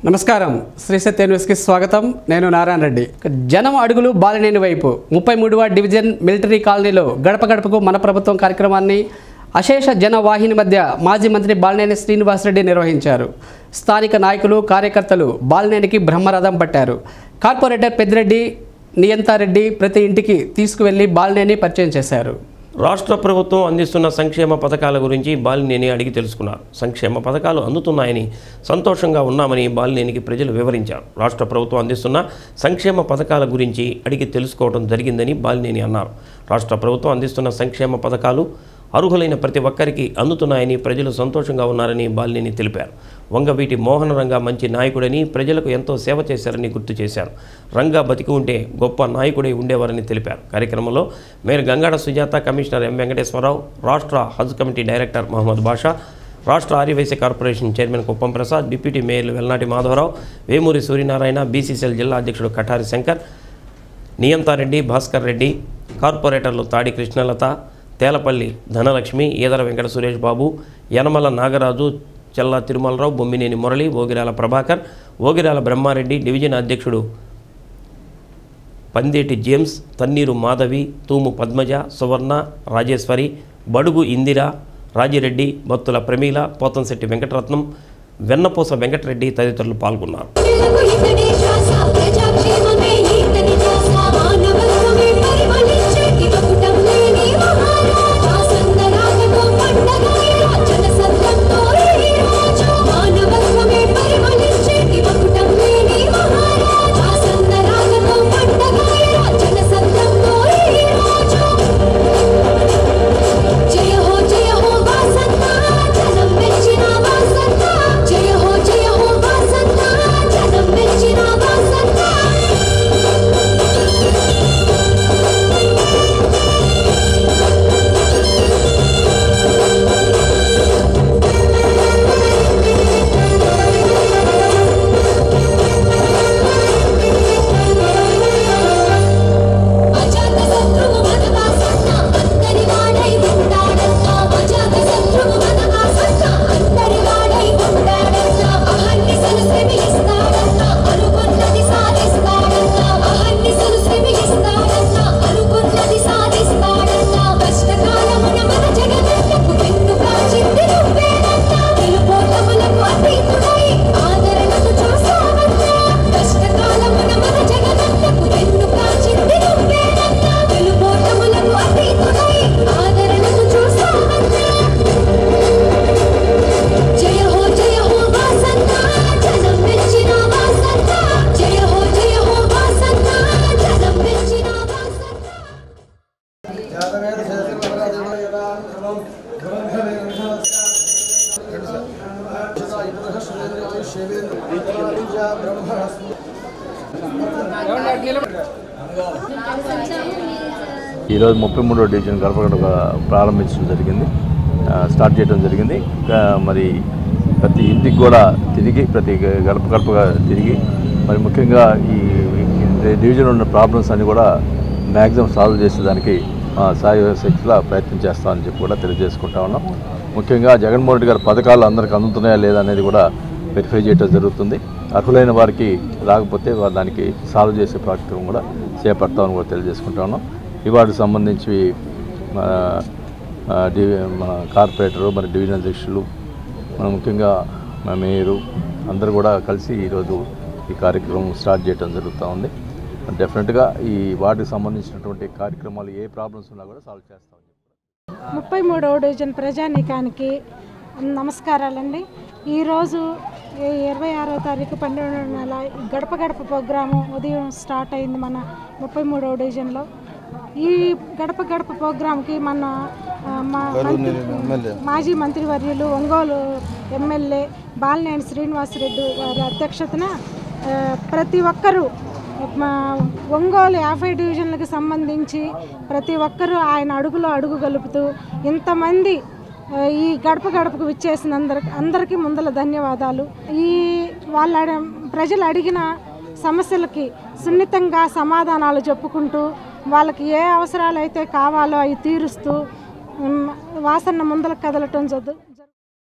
నమస్కారం శ్రీ సత్య న్యూస్కి స్వాగతం నేను నారాయణ రెడ్డి జనం అడుగులు బాలినేని వైపు ముప్పై మూడవ డివిజన్ మిలిటరీ కాలనీలో గడప గడపకు మన ప్రభుత్వం కార్యక్రమాన్ని అశేష జన వాహిని మధ్య మాజీ మంత్రి బాలినేని శ్రీనివాసరెడ్డి నిర్వహించారు స్థానిక నాయకులు కార్యకర్తలు బాలినేనికి బ్రహ్మరథం పట్టారు కార్పొరేటర్ పెద్దిరెడ్డి నియంతారెడ్డి ప్రతి ఇంటికి తీసుకువెళ్లి బాలినేని పరిచయం చేశారు రాష్ట్ర ప్రభుత్వం అందిస్తున్న సంక్షేమ పథకాల గురించి బాలినేని అడిగి తెలుసుకున్నారు సంక్షేమ పథకాలు అందుతున్నాయని సంతోషంగా ఉన్నామని బాలినేనికి ప్రజలు వివరించారు రాష్ట్ర ప్రభుత్వం అందిస్తున్న సంక్షేమ పథకాల గురించి అడిగి తెలుసుకోవడం జరిగిందని బాలినేని అన్నారు రాష్ట్ర ప్రభుత్వం అందిస్తున్న సంక్షేమ పథకాలు అర్హులైన ప్రతి ఒక్కరికి అందుతున్నాయని ప్రజలు సంతోషంగా ఉన్నారని బాలినేని తెలిపారు వంగవీటి మోహన రంగా మంచి నాయకుడని ప్రజలకు ఎంతో సేవ చేశారని గుర్తు చేశారు రంగా బతికి ఉంటే గొప్ప నాయకుడై ఉండేవారని తెలిపారు కార్యక్రమంలో mayor Gangada Sujatha commissioner M Venkateswararao రాష్ట్ర హజ్ కమిటీ డైరెక్టర్ మహమ్మద్ బాషా రాష్ట్ర Aryavysya corporation chairman Kuppam Prasad deputy మేయర్లు వెల్నాటి Madhavarao Vemuri Suryanarayana BCCL జిల్లా అధ్యక్షుడు కఠారి శంకర్ నియంతారెడ్డి భాస్కర్ రెడ్డి కార్పొరేటర్లు తాడి కృష్ణలత తేలపల్లి ధనలక్ష్మి ఈదర వెంకట సురేష్ బాబు యనమల నాగరాజు చెల్లా తిరుమలరావు బొమ్మినేని మురళి ఓగిరాల ప్రభాకర్ ఓగిరాల బ్రహ్మారెడ్డి డివిజన్ అధ్యక్షుడు పందేటి జేమ్స్ తన్నీరు మాధవి తూము పద్మజ సువర్ణ రాజేశ్వరి బడుగు ఇందిర రాజిరెడ్డి బత్తుల ప్రమీల పోతంశెట్టి వెంకటరత్నం వెన్నపూస వెంకటరెడ్డి తదితరులు పాల్గొన్నారు పిల్లకు ఇతడే శ్వాస ప్రజాక్షేమమే ఈతని ధ్యాస మానవత్వమే పరిమళించేటి వకుటం లేని మహారాజా సందరాగతో పండగై రాజన సత్రంతో ఈ రోజు మానవత్వమే పరిమళించేటి వకుటం లేని మహారాజా సందరాగతో పండగై రాజన సత్రంతో ఈ రోజు జయ హో జయ హో వాసంత జనం మెచ్చిన వాసంత జయ హో జయ హో వాసంత జనం మెచ్చిన వాసంత అజాత శత్రువు మన వాసన్న అందరి వాడై ఉంటాడన్న అజాత శత్రువు మన వాసన్న అందరి వాడై ఉంటాడన్న అహర్నిశలు శ్రమిస్తాడన్న అనుకున్నది సాధిస్తాడన్న అహర్నిశలు శ్రమిస్తాడన్న అనుకున్నది సాధిస్తాడన్న కష్టకాలమున మన జగనన్నకు వెన్ను కాచింది నువ్వేనన్న గెలుపోటములకు అతీతుడై ఆదరణకు చూసావన్న కష్టకాలమున మన జగనన్నకు వెన్ను కాచింది నువ్వేనన్న గెలుపోటములకు అతీతుడై ఆదరణకు చూసావన్న జయ హో జయ హో వాసంత జనం మెచ్చిన వాసంత జయ హో జయ హో వాసంత జనం మెచ్చిన వాసంత ఈరోజు ముప్పై మూడో డివిజన్ గడప గడప ప్రారంభించడం జరిగింది ఆ, స్టార్ట్ చేయడం జరిగింది ఇంకా మరి ప్రతి ఇంటికి కూడా తిరిగి ప్రతి గడప గడపగా తిరిగి మరి ముఖ్యంగా ఈ ఈ డివిజన్ ఉన్న ప్రాబ్లమ్స్ అన్ని కూడా మ్యాక్సిమం సాల్వ్ చేసేదానికి ఆ, సాయ శక్తిలా ప్రయత్నం చేస్తామని చెప్పి కూడా తెలియజేసుకుంటా ఉన్నాం ముఖ్యంగా జగన్మోహన్ రెడ్డి గారి పథకాలు అందరికీ అందుతున్నాయా లేదా అనేది కూడా వెరిఫై చేయడం జరుగుతుంది అర్హులైన వారికి రాకపోతే వారు దానికి సాల్వ్ చేసే కార్యక్రమం కూడా చేపడతామని కూడా తెలియజేసుకుంటా ఉన్నాం ఇవాటికి సంబంధించి మన ఆ, డివి మన కార్పొరేటరు మన డివిజన్ అధ్యక్షులు మన ముఖ్యంగా మన మేయరు అందరూ కూడా కలిసి ఈరోజు ఈ కార్యక్రమం స్టార్ట్ చేయడం జరుగుతూ ఉంది డెఫినెట్గా ఈ వాటికి సంబంధించినటువంటి కార్యక్రమాలు ఏ ప్రాబ్లమ్స్ ఉన్నా కూడా సాల్వ్ చేస్తామని చెప్పి ముప్పై మూడవ డివిజన్ ప్రజానీకానికి నమస్కారాలండి ఈరోజు ఈ ఇరవై ఆరో తారీఖు పన్నెండు నెల ఈ గడప గడప ప్రోగ్రాము ఉదయం స్టార్ట్ అయింది మన ముప్పై మూడవ డివిజన్లో ఈ గడప గడప ప్రోగ్రాంకి మన ఆ, మా మంత్రి- మాజీ మంత్రివర్యులు ఒంగోలు ఎమ్మెల్యే బాలినేని శ్రీనివాసరెడ్డి వారి అధ్యక్షతన ఆ, ప్రతి ఒక్కరూ మా ఒంగోలు యాభై డివిజన్లకు సంబంధించి ప్రతి ఒక్కరూ ఆయన అడుగులో అడుగు గలుపుతూ ఇంతమంది ఆ, ఈ గడప గడపకు విచ్చేసిన అందరికి అందరికీ ముందల ధన్యవాదాలు ఈ వాళ్ళ అడ- ప్రజలు అడిగిన సమస్యలకి సున్నితంగా సమాధానాలు చెప్పుకుంటూ వాళ్ళకి ఏ అవసరాలు అయితే కావాలో అవి తీరుస్తూ ఉమ్, వాసన్న ముందలకు కదలటం జరుగు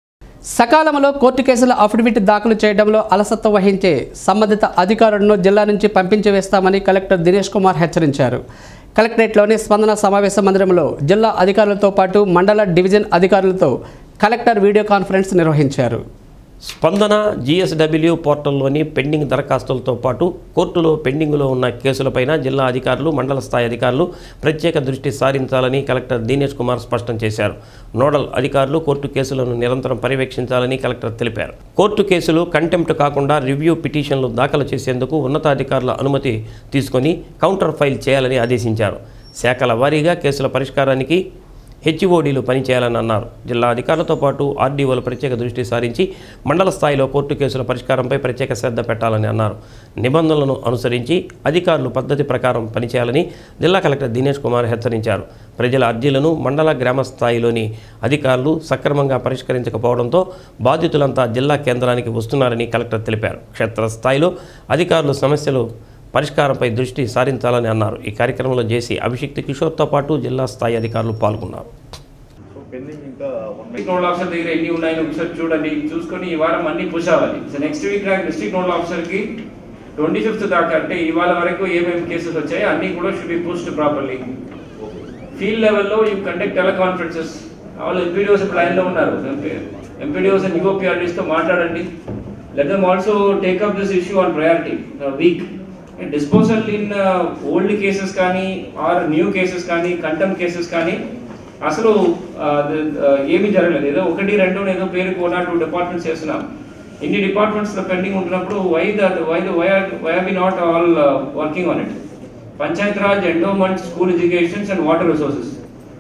సకాలంలో కోర్టు కేసుల అఫిడవిట్ దాఖలు చేయడంలో అలసత్వం వహించే సంబంధిత అధికారులను జిల్లా నుంచి పంపించి వేస్తామని కలెక్టర్ దినేష్ కుమార్ హెచ్చరించారు కలెక్టరేట్లోని స్పందన సమావేశ మందిరంలో జిల్లా అధికారులతో పాటు మండల డివిజన్ అధికారులతో కలెక్టర్ వీడియో కాన్ఫరెన్స్ నిర్వహించారు స్పందన జిఎస్డబ్ల్యూ పోర్టల్లోని పెండింగ్ దరఖాస్తులతో పాటు కోర్టులో పెండింగ్లో ఉన్న కేసులపైన జిల్లా అధికారులు మండల స్థాయి అధికారులు ప్రత్యేక దృష్టి సారించాలని కలెక్టర్ దినేష్ కుమార్ స్పష్టం చేశారు నోడల్ అధికారులు కోర్టు కేసులను నిరంతరం పర్యవేక్షించాలని కలెక్టర్ తెలిపారు కోర్టు కేసులు కంటెంప్ట్ కాకుండా రివ్యూ పిటిషన్లు దాఖలు చేసేందుకు ఉన్నతాధికారుల అనుమతి తీసుకొని కౌంటర్ ఫైల్ చేయాలని ఆదేశించారు శాఖల వారీగా కేసుల పరిష్కారానికి హెచ్ఓడీలు పనిచేయాలని అన్నారు జిల్లా అధికారులతో పాటు ఆర్డీఓలు ప్రత్యేక దృష్టి సారించి మండల స్థాయిలో కోర్టు కేసుల పరిష్కారంపై ప్రత్యేక శ్రద్ధ పెట్టాలని అన్నారు నిబంధనలను అనుసరించి అధికారులు పద్ధతి ప్రకారం పనిచేయాలని జిల్లా కలెక్టర్ దినేష్ కుమార్ హెచ్చరించారు ప్రజల అర్జీలను మండల గ్రామ స్థాయిలోని అధికారులు సక్రమంగా పరిష్కరించకపోవడంతో బాధితులంతా జిల్లా కేంద్రానికి వస్తున్నారని కలెక్టర్ తెలిపారు క్షేత్రస్థాయిలో అధికారులు సమస్యలు పరిష్కారంపై దృష్టి సారించాలని అన్నారు ఈ కార్యక్రమంలో జేసీ అభిషిక్త్ కిషోర్తో పాటు జిల్లా స్థాయి అధికారులు పాల్గొన్నారు డిస్ట్రిక్ట్ నోడల్ ఆఫీసర్ దగ్గర ఎన్ని ఉన్నాయని ఒకసారి చూడండి చూసుకొని ఈ వారం అన్ని పుష్ అవ్వాలి సో నెక్స్ట్ వీక్ నాకు డిస్ట్రిక్ట్ నోడల్ ఆఫీసర్ కి ట్వంటీ ఫిఫ్త్ దాకా అంటే ఇవాళ వరకు ఏమేమి కేసెస్ వచ్చాయి అన్ని కూడా should be pushed properly field లెవెల్లో యూ కండక్ట్ టెలికాన్ఫరెన్సెస్ వాళ్ళు ఎంపీడీఓస్ లైన్ లో ఉన్నారు ఎంపీడీఓస్ అండ్ యూఓపీఆర్డీస్ తో మాట్లాడండి let them also take up this issue on priority week disposal in old cases కానీ ఆర్ న్యూ కేసెస్ కానీ కంటెంప్ కేసెస్ కానీ అసలు ఏమీ జరగలేదు ఏదో ఒకటి రెండు ఏదో పేరు కూడా టూ డిపార్ట్మెంట్స్ చేస్తున్నాం ఇన్ని డిపార్ట్మెంట్స్ లో పెండింగ్ ఉంటున్నప్పుడు why the why the why why we not all working on it Panchayat Raj endowment school educations and water resources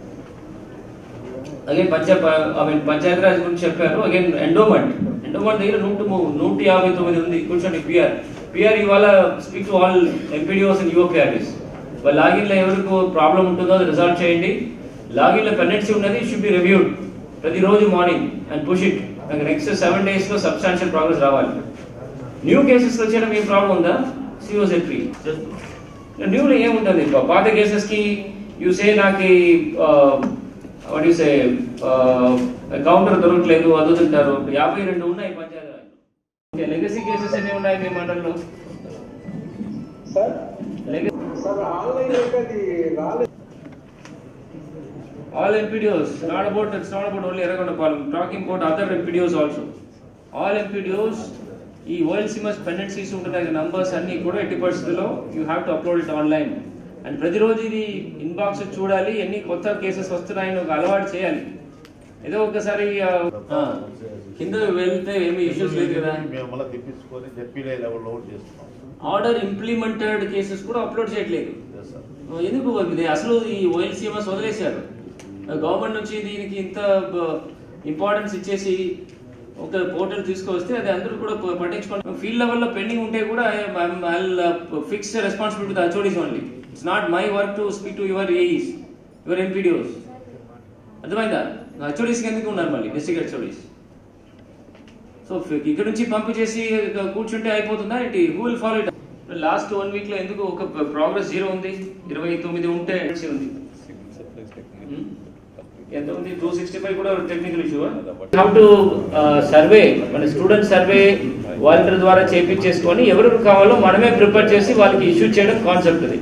again పంచ ఐ మీన్ పంచాయత్ రాజ్ గురించి చెప్పారు అగైన్ ఎండోమెంట్ ఎండోమెంట్ దగ్గర నూట ము- నూట యాభై తొమ్మిది ఉంది కూర్చోండి పిఆర్ పిఆర్ ఇవాళ speak to all MPDOs and EOPRs వాళ్ళ లాగిన్ లో ఎవరికి ప్రాబ్లం ఉంటుందో అది రిజాల్వ్ చేయండి లాగిన్ లో పెండెన్సీ ఉన్నది షుడ్ బి రివ్యూడ్ ప్రతిరోజు మార్నింగ్ అండ్ పుష్ ఇట్ నాకు నెక్స్ట్ సెవెన్ డేస్ లో సబ్స్టాన్షియల్ ప్రోగ్రెస్ రావాలి న్యూ కేసెస్ వచ్చేయడం ఏం ప్రాబ్లం ఉందా సిఓసెట్రీ న్యూలో ఏముంటుంది పా- పాత కేసెస్ కి యూ సే నాకు వాట్ యూ సే కౌంటర్ దొరకలేదు అది వదులుతారు యాభై రెండు ఉన్నాయి పంచాయతీ లెగసీ కేసెస్ ఎన్ని ఉన్నాయి మీ మండలంలో All MPDOs, not about, it's not about only Eragondapalam, talking about other MPDOs also. All MPDOs, ఈ ఓఎల్సీమస్ పెండెన్సీస్ ఉంటున్న నంబర్స్ అన్ని కూడా ఎట్టి పరిస్థితుల్లో you have to upload it online and ప్రతిరోజు ఇది ఇన్బాక్స్ చూడాలి ఎన్ని కొత్త కేసెస్ వస్తున్నాయని ఒక అలవాటు చేయాలి ఏదో ఒకసారి ఆ, ఆ, కింద వెళ్తే ఏమి ఇష్యూస్ లేదు కదా మేము మళ్ళీ తెప్పించుకొని జెడ్పీలే లెవెల్లో కూడా చేస్తున్నాం ఆర్డర్ ఇంప్లిమెంటెడ్ కేసెస్ కూడా అప్లోడ్ చేయట్లేదు Yes, sir. ఎందుకు ఇది అసలు ఈ ఓఎల్సీఎంఎస్ వదిలేశారు గవర్నమెంట్ నుంచి దీనికి ఇంత ఇంపార్టెన్స్ ఇచ్చేసి ఒక పోర్టల్ తీసుకొస్తే అది అందరూ కూడా ప- పట్టించుకోండి ఫీల్డ్ లెవెల్లో పెండింగ్ ఉంటే కూడా fix responsibility the HODs only it's not my work to speak to your AEs your MPDOs అర్థమైందా అచోడీస్ ఎందుకు ఉన్నారు మళ్ళీ డిస్ట్రిక్ట్ అచోడీస్ సో ఇక్కడ నుంచి పంపించేసి కూర్చుంటే అయిపోతుందా ఏంటి who will follow it last one week లో ఎందుకు ఒక ప్రోగ్రెస్ జీరో ఉంది ఇరవై తొమ్మిది ఉంటే ఉంది Hmm? ఎంత ఉంది టూ సిక్స్టీ ఫైవ్ కూడా technical issue how to survey మన స్టూడెంట్ సర్వే వాలంటీర్ ద్వారా చేపించేసుకొని ఎవరికి కావాలో మనమే ప్రిపేర్ చేసి వాళ్ళకి ఇష్యూ చేయడం కాన్సెప్ట్ ఇది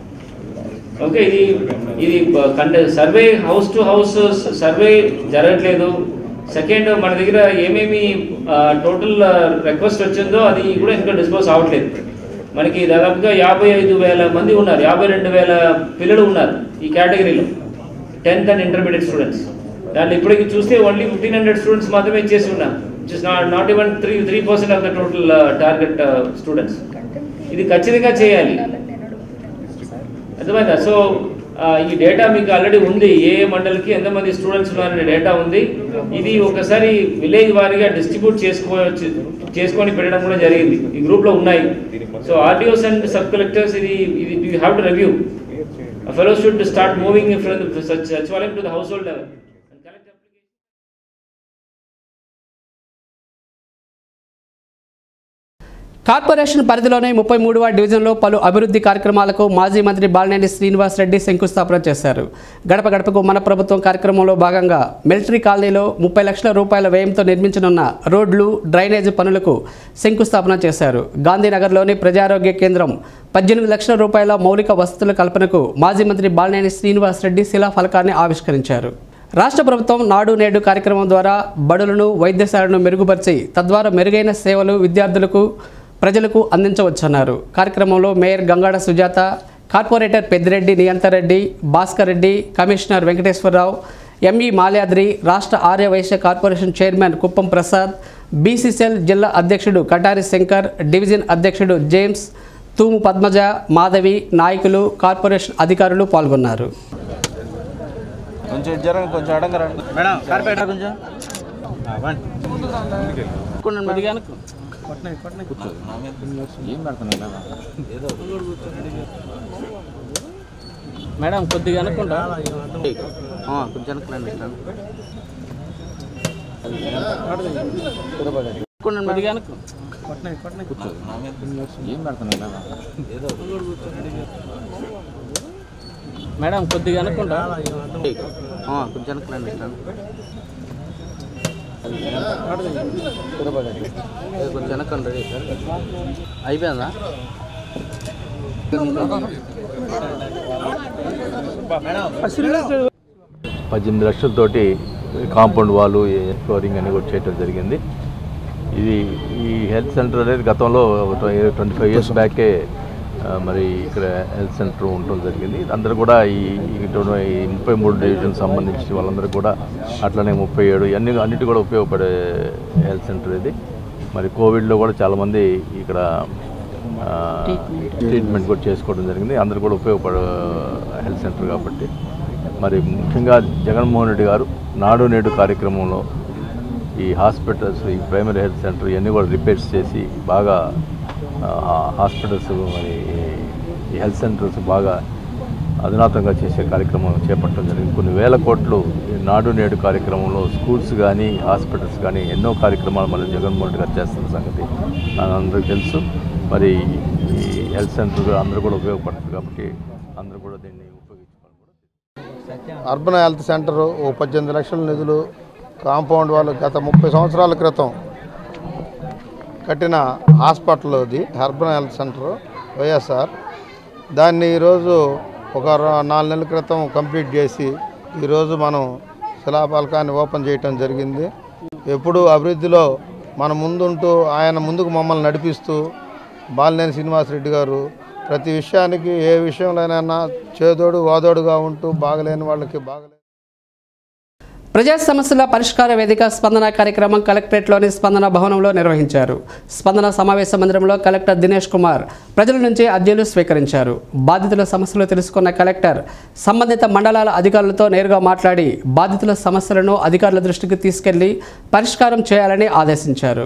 ఓకే ఇది ఇది కండ survey house to house survey జరగట్లేదు సెకండ్ మన దగ్గర ఏమేమి టోటల్ రిక్వెస్ట్ వచ్చిందో అది కూడా ఇంకా డిస్పోజ్ అవ్వట్లేదు మనకి దాదాపుగా యాభై ఐదు వేల మంది ఉన్నారు యాభై రెండు వేల పిల్లలు ఉన్నారు ఈ కేటగిరీలో టెన్త్ అండ్ ఇంటర్మీడియట్ స్టూడెంట్స్ దాంట్లో ఇప్పటికి చూస్తే ఓన్లీ ఫిఫ్టీన్ హండ్రెడ్ స్టూడెంట్స్ మాత్రమే ఇచ్చేసి ఉన్నా it's not not even three three percent of the total target students ఇది ఖచ్చితంగా చేయాలి అర్థమైందా సో ఈ డేటా మీకు ఆల్రెడీ ఉంది ఏ ఏ మండలికి ఎంతమంది స్టూడెంట్స్ ఉన్నారనే డేటా ఉంది ఇది ఒకసారి విలేజ్ వారీగా డిస్ట్రిబ్యూట్ చేసుకో చేసుకొని పెట్టడం కూడా జరిగింది ఈ గ్రూప్ లో ఉన్నాయి so RDOs and sub collectors ఇది ఇది you have to review fellow should start moving from sachivalayam to the household level corporation పరిధిలోని ముప్పై మూడవ డివిజన్లో పలు అభివృద్ధి కార్యక్రమాలకు మాజీ మంత్రి బాలినేని శ్రీనివాస్ రెడ్డి శంకుస్థాపన చేశారు గడప గడపకు మన ప్రభుత్వం కార్యక్రమంలో భాగంగా మిలిటరీ కాలనీలో ముప్పై లక్షల రూపాయల వ్యయంతో నిర్మించనున్న రోడ్లు డ్రైనేజ్ పనులకు శంకుస్థాపన చేశారు గాంధీనగర్లోని ప్రజారోగ్య కేంద్రం పద్దెనిమిది లక్షల రూపాయల మౌలిక వసతుల కల్పనకు మాజీ మంత్రి బాలినేని శ్రీనివాస్ రెడ్డి శిలాఫలకాన్ని ఆవిష్కరించారు రాష్ట్ర ప్రభుత్వం నాడు నేడు కార్యక్రమం ద్వారా బడులను వైద్యశాలను మెరుగుపరిచి తద్వారా మెరుగైన సేవలు విద్యార్థులకు ప్రజలకు అందించవచ్చన్నారు కార్యక్రమంలో mayor Gangada Sujatha corporator Peddireddy Niyanthareddy Bhaskar Reddy commissioner Venkateswararao ME Malyadri రాష్ట్ర Aryavysya corporation chairman Kuppam Prasad BCCL జిల్లా అధ్యక్షుడు కటారి శంకర్ డివిజన్ అధ్యక్షుడు జేమ్స్ తూము పద్మజ మాధవి నాయకులు కార్పొరేషన్ అధికారులు పాల్గొన్నారు కొంచెం జరగండి కొంచెం అడంగా రండి మేడం కార్పేట కొంచెం మేడం కొద్దిగా అనుకుంటా కొంచెం వెనక్కి కొద్దిగా అనుకో మేడం కొద్దిగా అనుకుంటా కొంచెం వెనక్కి రండి కొంచెం వెనక్కండి రెడీ సార్ అయిపోయిందా పద్దెనిమిది లక్షలతోటి కాంపౌండ్ వాల్ ఫ్లోరింగ్ అని కూడా చేయడం జరిగింది ఇది ఈ హెల్త్ సెంటర్ అనేది గతంలో ట్వంటీ ఫైవ్ ఇయర్స్ బ్యాకే ఆ, మరి ఇక్కడ హెల్త్ సెంటర్ ఉండటం జరిగింది అందరూ కూడా ఈ ఇటు ఈ ముప్పై మూడు డివిజన్ సంబంధించి వాళ్ళందరూ కూడా అట్లనే ముప్పై ఏడు అన్ని అన్నిటి కూడా ఉపయోగపడే హెల్త్ సెంటర్ ఇది మరి కోవిడ్లో కూడా చాలామంది ఇక్కడ ఆ, ట్రీట్మెంట్ కూడా చేసుకోవడం జరిగింది అందరూ కూడా ఉపయోగపడే హెల్త్ సెంటర్ కాబట్టి మరి ముఖ్యంగా జగన్మోహన్ రెడ్డి గారు నాడు నేడు కార్యక్రమంలో ఈ హాస్పిటల్స్ ఈ ప్రైమరీ హెల్త్ సెంటర్ ఇవన్నీ కూడా రిపేర్స్ చేసి బాగా ఆ, హాస్పిటల్స్ మరి ఈ హెల్త్ సెంటర్స్ బాగా అధునాతంగా చేసే కార్యక్రమం చేపట్టడం జరిగింది కొన్ని వేల కోట్లు ఈ నాడు నేడు కార్యక్రమంలో స్కూల్స్ కానీ హాస్పిటల్స్ కానీ ఎన్నో కార్యక్రమాలు మన జగన్మోహన్ రెడ్డి గారు చేస్తున్న సంగతి అందరికీ తెలుసు మరి ఈ హెల్త్ సెంటర్ అందరూ కూడా ఉపయోగపడుతుంది కాబట్టి అందరూ కూడా దీన్ని ఉపయోగించుకోవాలి అర్బన్ హెల్త్ సెంటర్ ఓ పద్దెనిమిది లక్షల నిధులు కాంపౌండ్ వాళ్ళు గత ముప్పై సంవత్సరాల క్రితం కట్టిన హాస్పిటల్ అది అర్బన్ హెల్త్ సెంటర్ వైఎస్ఆర్ దాన్ని ఈరోజు ఒక ర- నాలుగు నెలల క్రితం కంప్లీట్ చేసి ఈరోజు మనం శిలాఫలకాన్ని ఓపెన్ చేయటం జరిగింది ఎప్పుడు అభివృద్ధిలో మన ముందుంటూ ఆయన ముందుకు మమ్మల్ని నడిపిస్తూ బాలినేని శ్రీనివాసరెడ్డి గారు ప్రతి విషయానికి ఏ విషయంలోనైనా చేదోడు వాదోడుగా ఉంటూ బాగలేని వాళ్ళకి బాగలే ప్రజా సమస్యల పరిష్కార వేదిక స్పందన కార్యక్రమం కలెక్టరేట్లోని స్పందన భవనంలో నిర్వహించారు స్పందన సమావేశ మందిరంలో కలెక్టర్ దినేష్ కుమార్ ప్రజల నుంచి అర్జీలు స్వీకరించారు బాధితుల సమస్యలు తెలుసుకున్న కలెక్టర్ సంబంధిత మండలాల అధికారులతో నేరుగా మాట్లాడి బాధితుల సమస్యలను అధికారుల దృష్టికి తీసుకెళ్లి పరిష్కారం చేయాలని ఆదేశించారు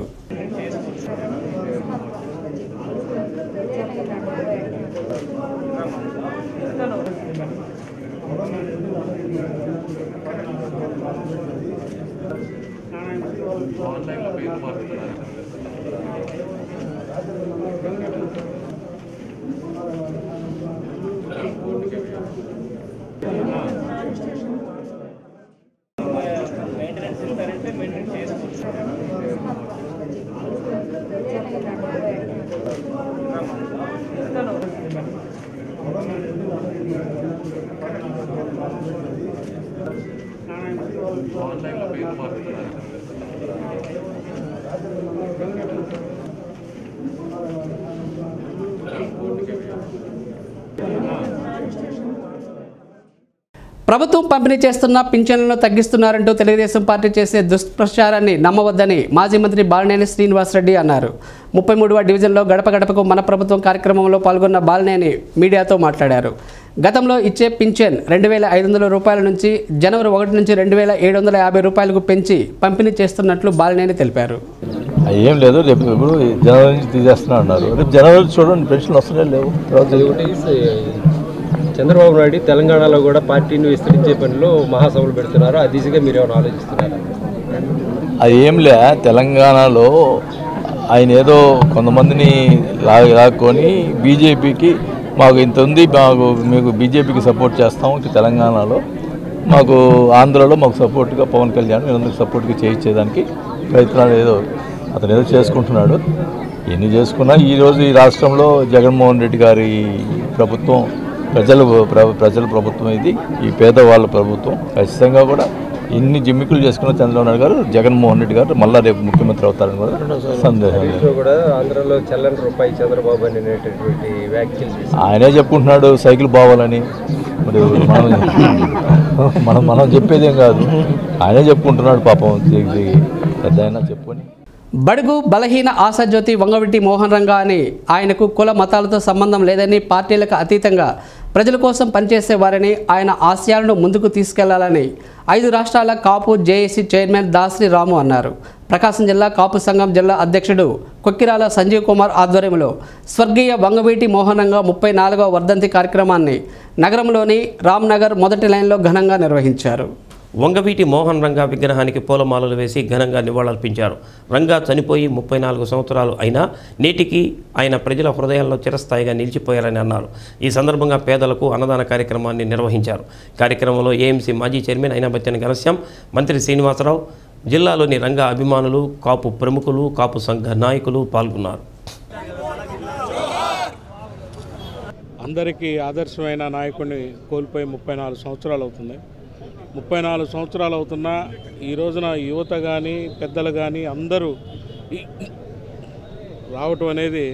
ప్రభుత్వం పంపిణీ చేస్తున్న పింఛన్లను తగ్గిస్తున్నారంటూ తెలుగుదేశం పార్టీ చేసే దుష్ప్రచారాన్ని నమ్మవద్దని మాజీ మంత్రి బాలినేని శ్రీనివాసరెడ్డి అన్నారు ముప్పై మూడవ డివిజన్లో గడప గడపకు మన ప్రభుత్వం కార్యక్రమంలో పాల్గొన్న బాలినేని మీడియాతో మాట్లాడారు గతంలో ఇచ్చే పింఛన్ రెండు వేల ఐదు వందల రూపాయల నుంచి జనవరి ఒకటి నుంచి రెండు వేల ఏడు వందల యాభై రూపాయలకు పెంచి పంపిణీ చేస్తున్నట్లు బాలినేని తెలిపారు ఏం లేదు రేపు ఇప్పుడు జనవరి నుంచి తీసేస్తున్నా అన్నారు రేపు జనవరి చూడండి పెన్షన్ వస్తున్నాయి లేవు తర్వాత చంద్రబాబు నాయుడు తెలంగాణలో కూడా పార్టీని విస్తరించే పనిలో మహాసభలు పెడుతున్నారు ఆ దిశగా మీరు ఏమైనా ఆలోచిస్తున్నారు అది ఏం లే తెలంగాణలో ఆయన ఏదో కొంతమందిని లాగ లాక్కొని బీజేపీకి మాకు ఇంత ఉంది మాకు మీకు బీజేపీకి సపోర్ట్ చేస్తాం ఇటు తెలంగాణలో మాకు ఆంధ్రలో మాకు సపోర్ట్గా పవన్ కళ్యాణ్ వీళ్ళందరికీ సపోర్ట్గా చేయించేదానికి ప్రయత్నాలు ఏదో అతను ఏదో చేసుకుంటున్నాడు ఎన్ని చేసుకున్నా ఈరోజు ఈ రాష్ట్రంలో జగన్మోహన్ రెడ్డి గారి ప్రభుత్వం ప్రజల ప్ర- ప్రజల ప్రభుత్వం ఇది ఈ పేదవాళ్ళ ప్రభుత్వం ఖచ్చితంగా కూడా ఇన్ని జిమ్మికులు చేసుకున్న చంద్రబాబు నాయుడు గారు జగన్మోహన్ రెడ్డి గారు మళ్ళా రేపు ముఖ్యమంత్రి అవుతారని కూడా సందేహం లేదు ఇంట్లో కూడా ఆంధ్రలో చల్లని రూపాయి చంద్రబాబు అని అనేటటువంటి వ్యాఖ్యలు చేసి ఆయనే చెప్పుకుంటున్నాడు సైకిల్ బావాలని మరి మనం మనం మనం చెప్పేదేం కాదు ఆయనే చెప్పుకుంటున్నాడు పాపం దిగి దిగి పెద్ద అయినా చెప్పుకొని బడుగు బలహీన ఆశాజ్యోతి వంగవీటి మోహన్ రంగా అని ఆయనకు కుల మతాలతో సంబంధం లేదని పార్టీలకు అతీతంగా ప్రజల కోసం పనిచేసేవారని ఆయన ఆశయాలను ముందుకు తీసుకెళ్లాలని ఐదు రాష్ట్రాల కాపు జేఏసీ చైర్మన్ దాసరి రాము అన్నారు ప్రకాశం జిల్లా కాపు సంఘం జిల్లా అధ్యక్షుడు కొక్కిరాల సంజీవ్ కుమార్ ఆధ్వర్యంలో స్వర్గీయ వంగవీటి మోహన్ రంగా ముప్పై నాలుగవ వర్ధంతి కార్యక్రమాన్ని నగరంలోని రామ్నగర్ మొదటి లైన్లో ఘనంగా నిర్వహించారు వంగవీటి మోహన్ రంగా విగ్రహానికి పూలమాలలు వేసి ఘనంగా నివాళులర్పించారు రంగా చనిపోయి ముప్పై నాలుగు సంవత్సరాలు అయినా నేటికి ఆయన ప్రజల హృదయాల్లో చిరస్థాయిగా నిలిచిపోయారని అన్నారు ఈ సందర్భంగా పేదలకు అన్నదాన కార్యక్రమాన్ని నిర్వహించారు కార్యక్రమంలో ఏఎంసీ మాజీ చైర్మన్ అయినబత్తిన ఘనశ్యాం మంత్రి శ్రీనివాసరావు జిల్లాలోని రంగా అభిమానులు కాపు ప్రముఖులు కాపు సంఘ నాయకులు పాల్గొన్నారు అందరికీ ఆదర్శమైన నాయకుడిని కోల్పోయి ముప్పై నాలుగు సంవత్సరాలు అవుతుంది ముప్పై నాలుగు సంవత్సరాలు అవుతున్నా ఈ రోజున యువత కానీ పెద్దలు కానీ అందరూ ఈ- రావటం అనేది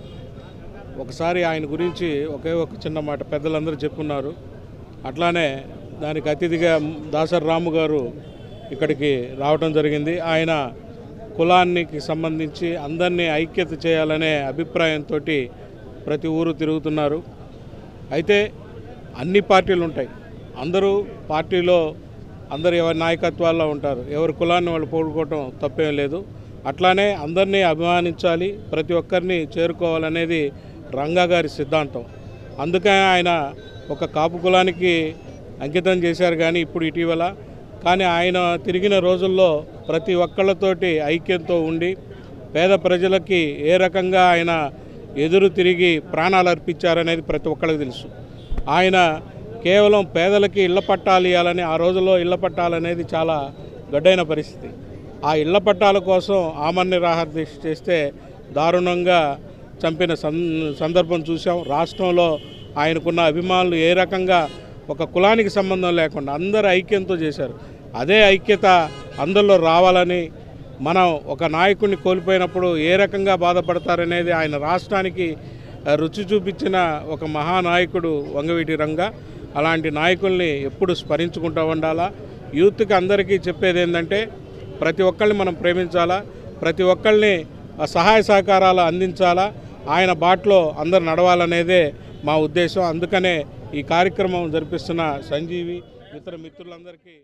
ఒకసారి ఆయన గురించి ఒకే ఒక చిన్న మాట పెద్దలందరూ చెప్పున్నారు అట్లానే దానికి అతిథిగా దాసరి రాము గారు ఇక్కడికి రావటం జరిగింది ఆయన కులానికి సంబంధించి అందరినీ ఐక్యత చేయాలనే అభిప్రాయంతో ప్రతి ఊరు తిరుగుతున్నారు అయితే అన్ని పార్టీలు ఉంటాయి అందరూ పార్టీలో అందరు ఎవరి నాయకత్వాల్లో ఉంటారు ఎవరి కులాన్ని వాళ్ళు పోగొట్టుకోవటం తప్పేం లేదు అట్లానే అందరినీ అభిమానించాలి ప్రతి ఒక్కరిని చేరుకోవాలనేది రంగా గారి సిద్ధాంతం అందుకని ఆయన ఒక కాపు కులానికి అంకితం చేశారు కానీ ఇప్పుడు ఇటీవల కానీ ఆయన తిరిగిన రోజుల్లో ప్రతి ఒక్కళ్ళతోటి ఐక్యంతో ఉండి పేద ప్రజలకి ఏ రకంగా ఆయన ఎదురు తిరిగి ప్రాణాలు అర్పించారనేది ప్రతి ఒక్కళ్ళకి తెలుసు ఆయన కేవలం పేదలకి ఇళ్ల పట్టాలు ఇవ్వాలని ఆ రోజుల్లో ఇళ్ల పట్టాలనేది చాలా గడ్డైన పరిస్థితి ఆ ఇళ్ల పట్టాల కోసం ఆమన్ని రాహర్ దీక్ష చేస్తే దారుణంగా చంపిన సం సందర్భం చూసాం రాష్ట్రంలో ఆయనకున్న అభిమానులు ఏ రకంగా ఒక కులానికి సంబంధం లేకుండా అందరు ఐక్యంతో చేశారు అదే ఐక్యత అందరిలో రావాలని మనం ఒక నాయకుడిని కోల్పోయినప్పుడు ఏ రకంగా బాధపడతారనేది ఆయన రాష్ట్రానికి ఆ, రుచి చూపించిన ఒక మహానాయకుడు వంగవీటి రంగా అలాంటి నాయకుల్ని ఎప్పుడు స్మరించుకుంటూ ఉండాలా యూత్కి అందరికీ చెప్పేది ఏంటంటే ప్రతి ఒక్కరిని మనం ప్రేమించాలా ప్రతి ఒక్కరిని ఆ సహాయ సహకారాలు అందించాలా ఆయన బాటలో అందరు నడవాలనేదే మా ఉద్దేశం అందుకనే ఈ కార్యక్రమం జరిపిస్తున్న సంజీవి ఇతర మిత్రులందరికీ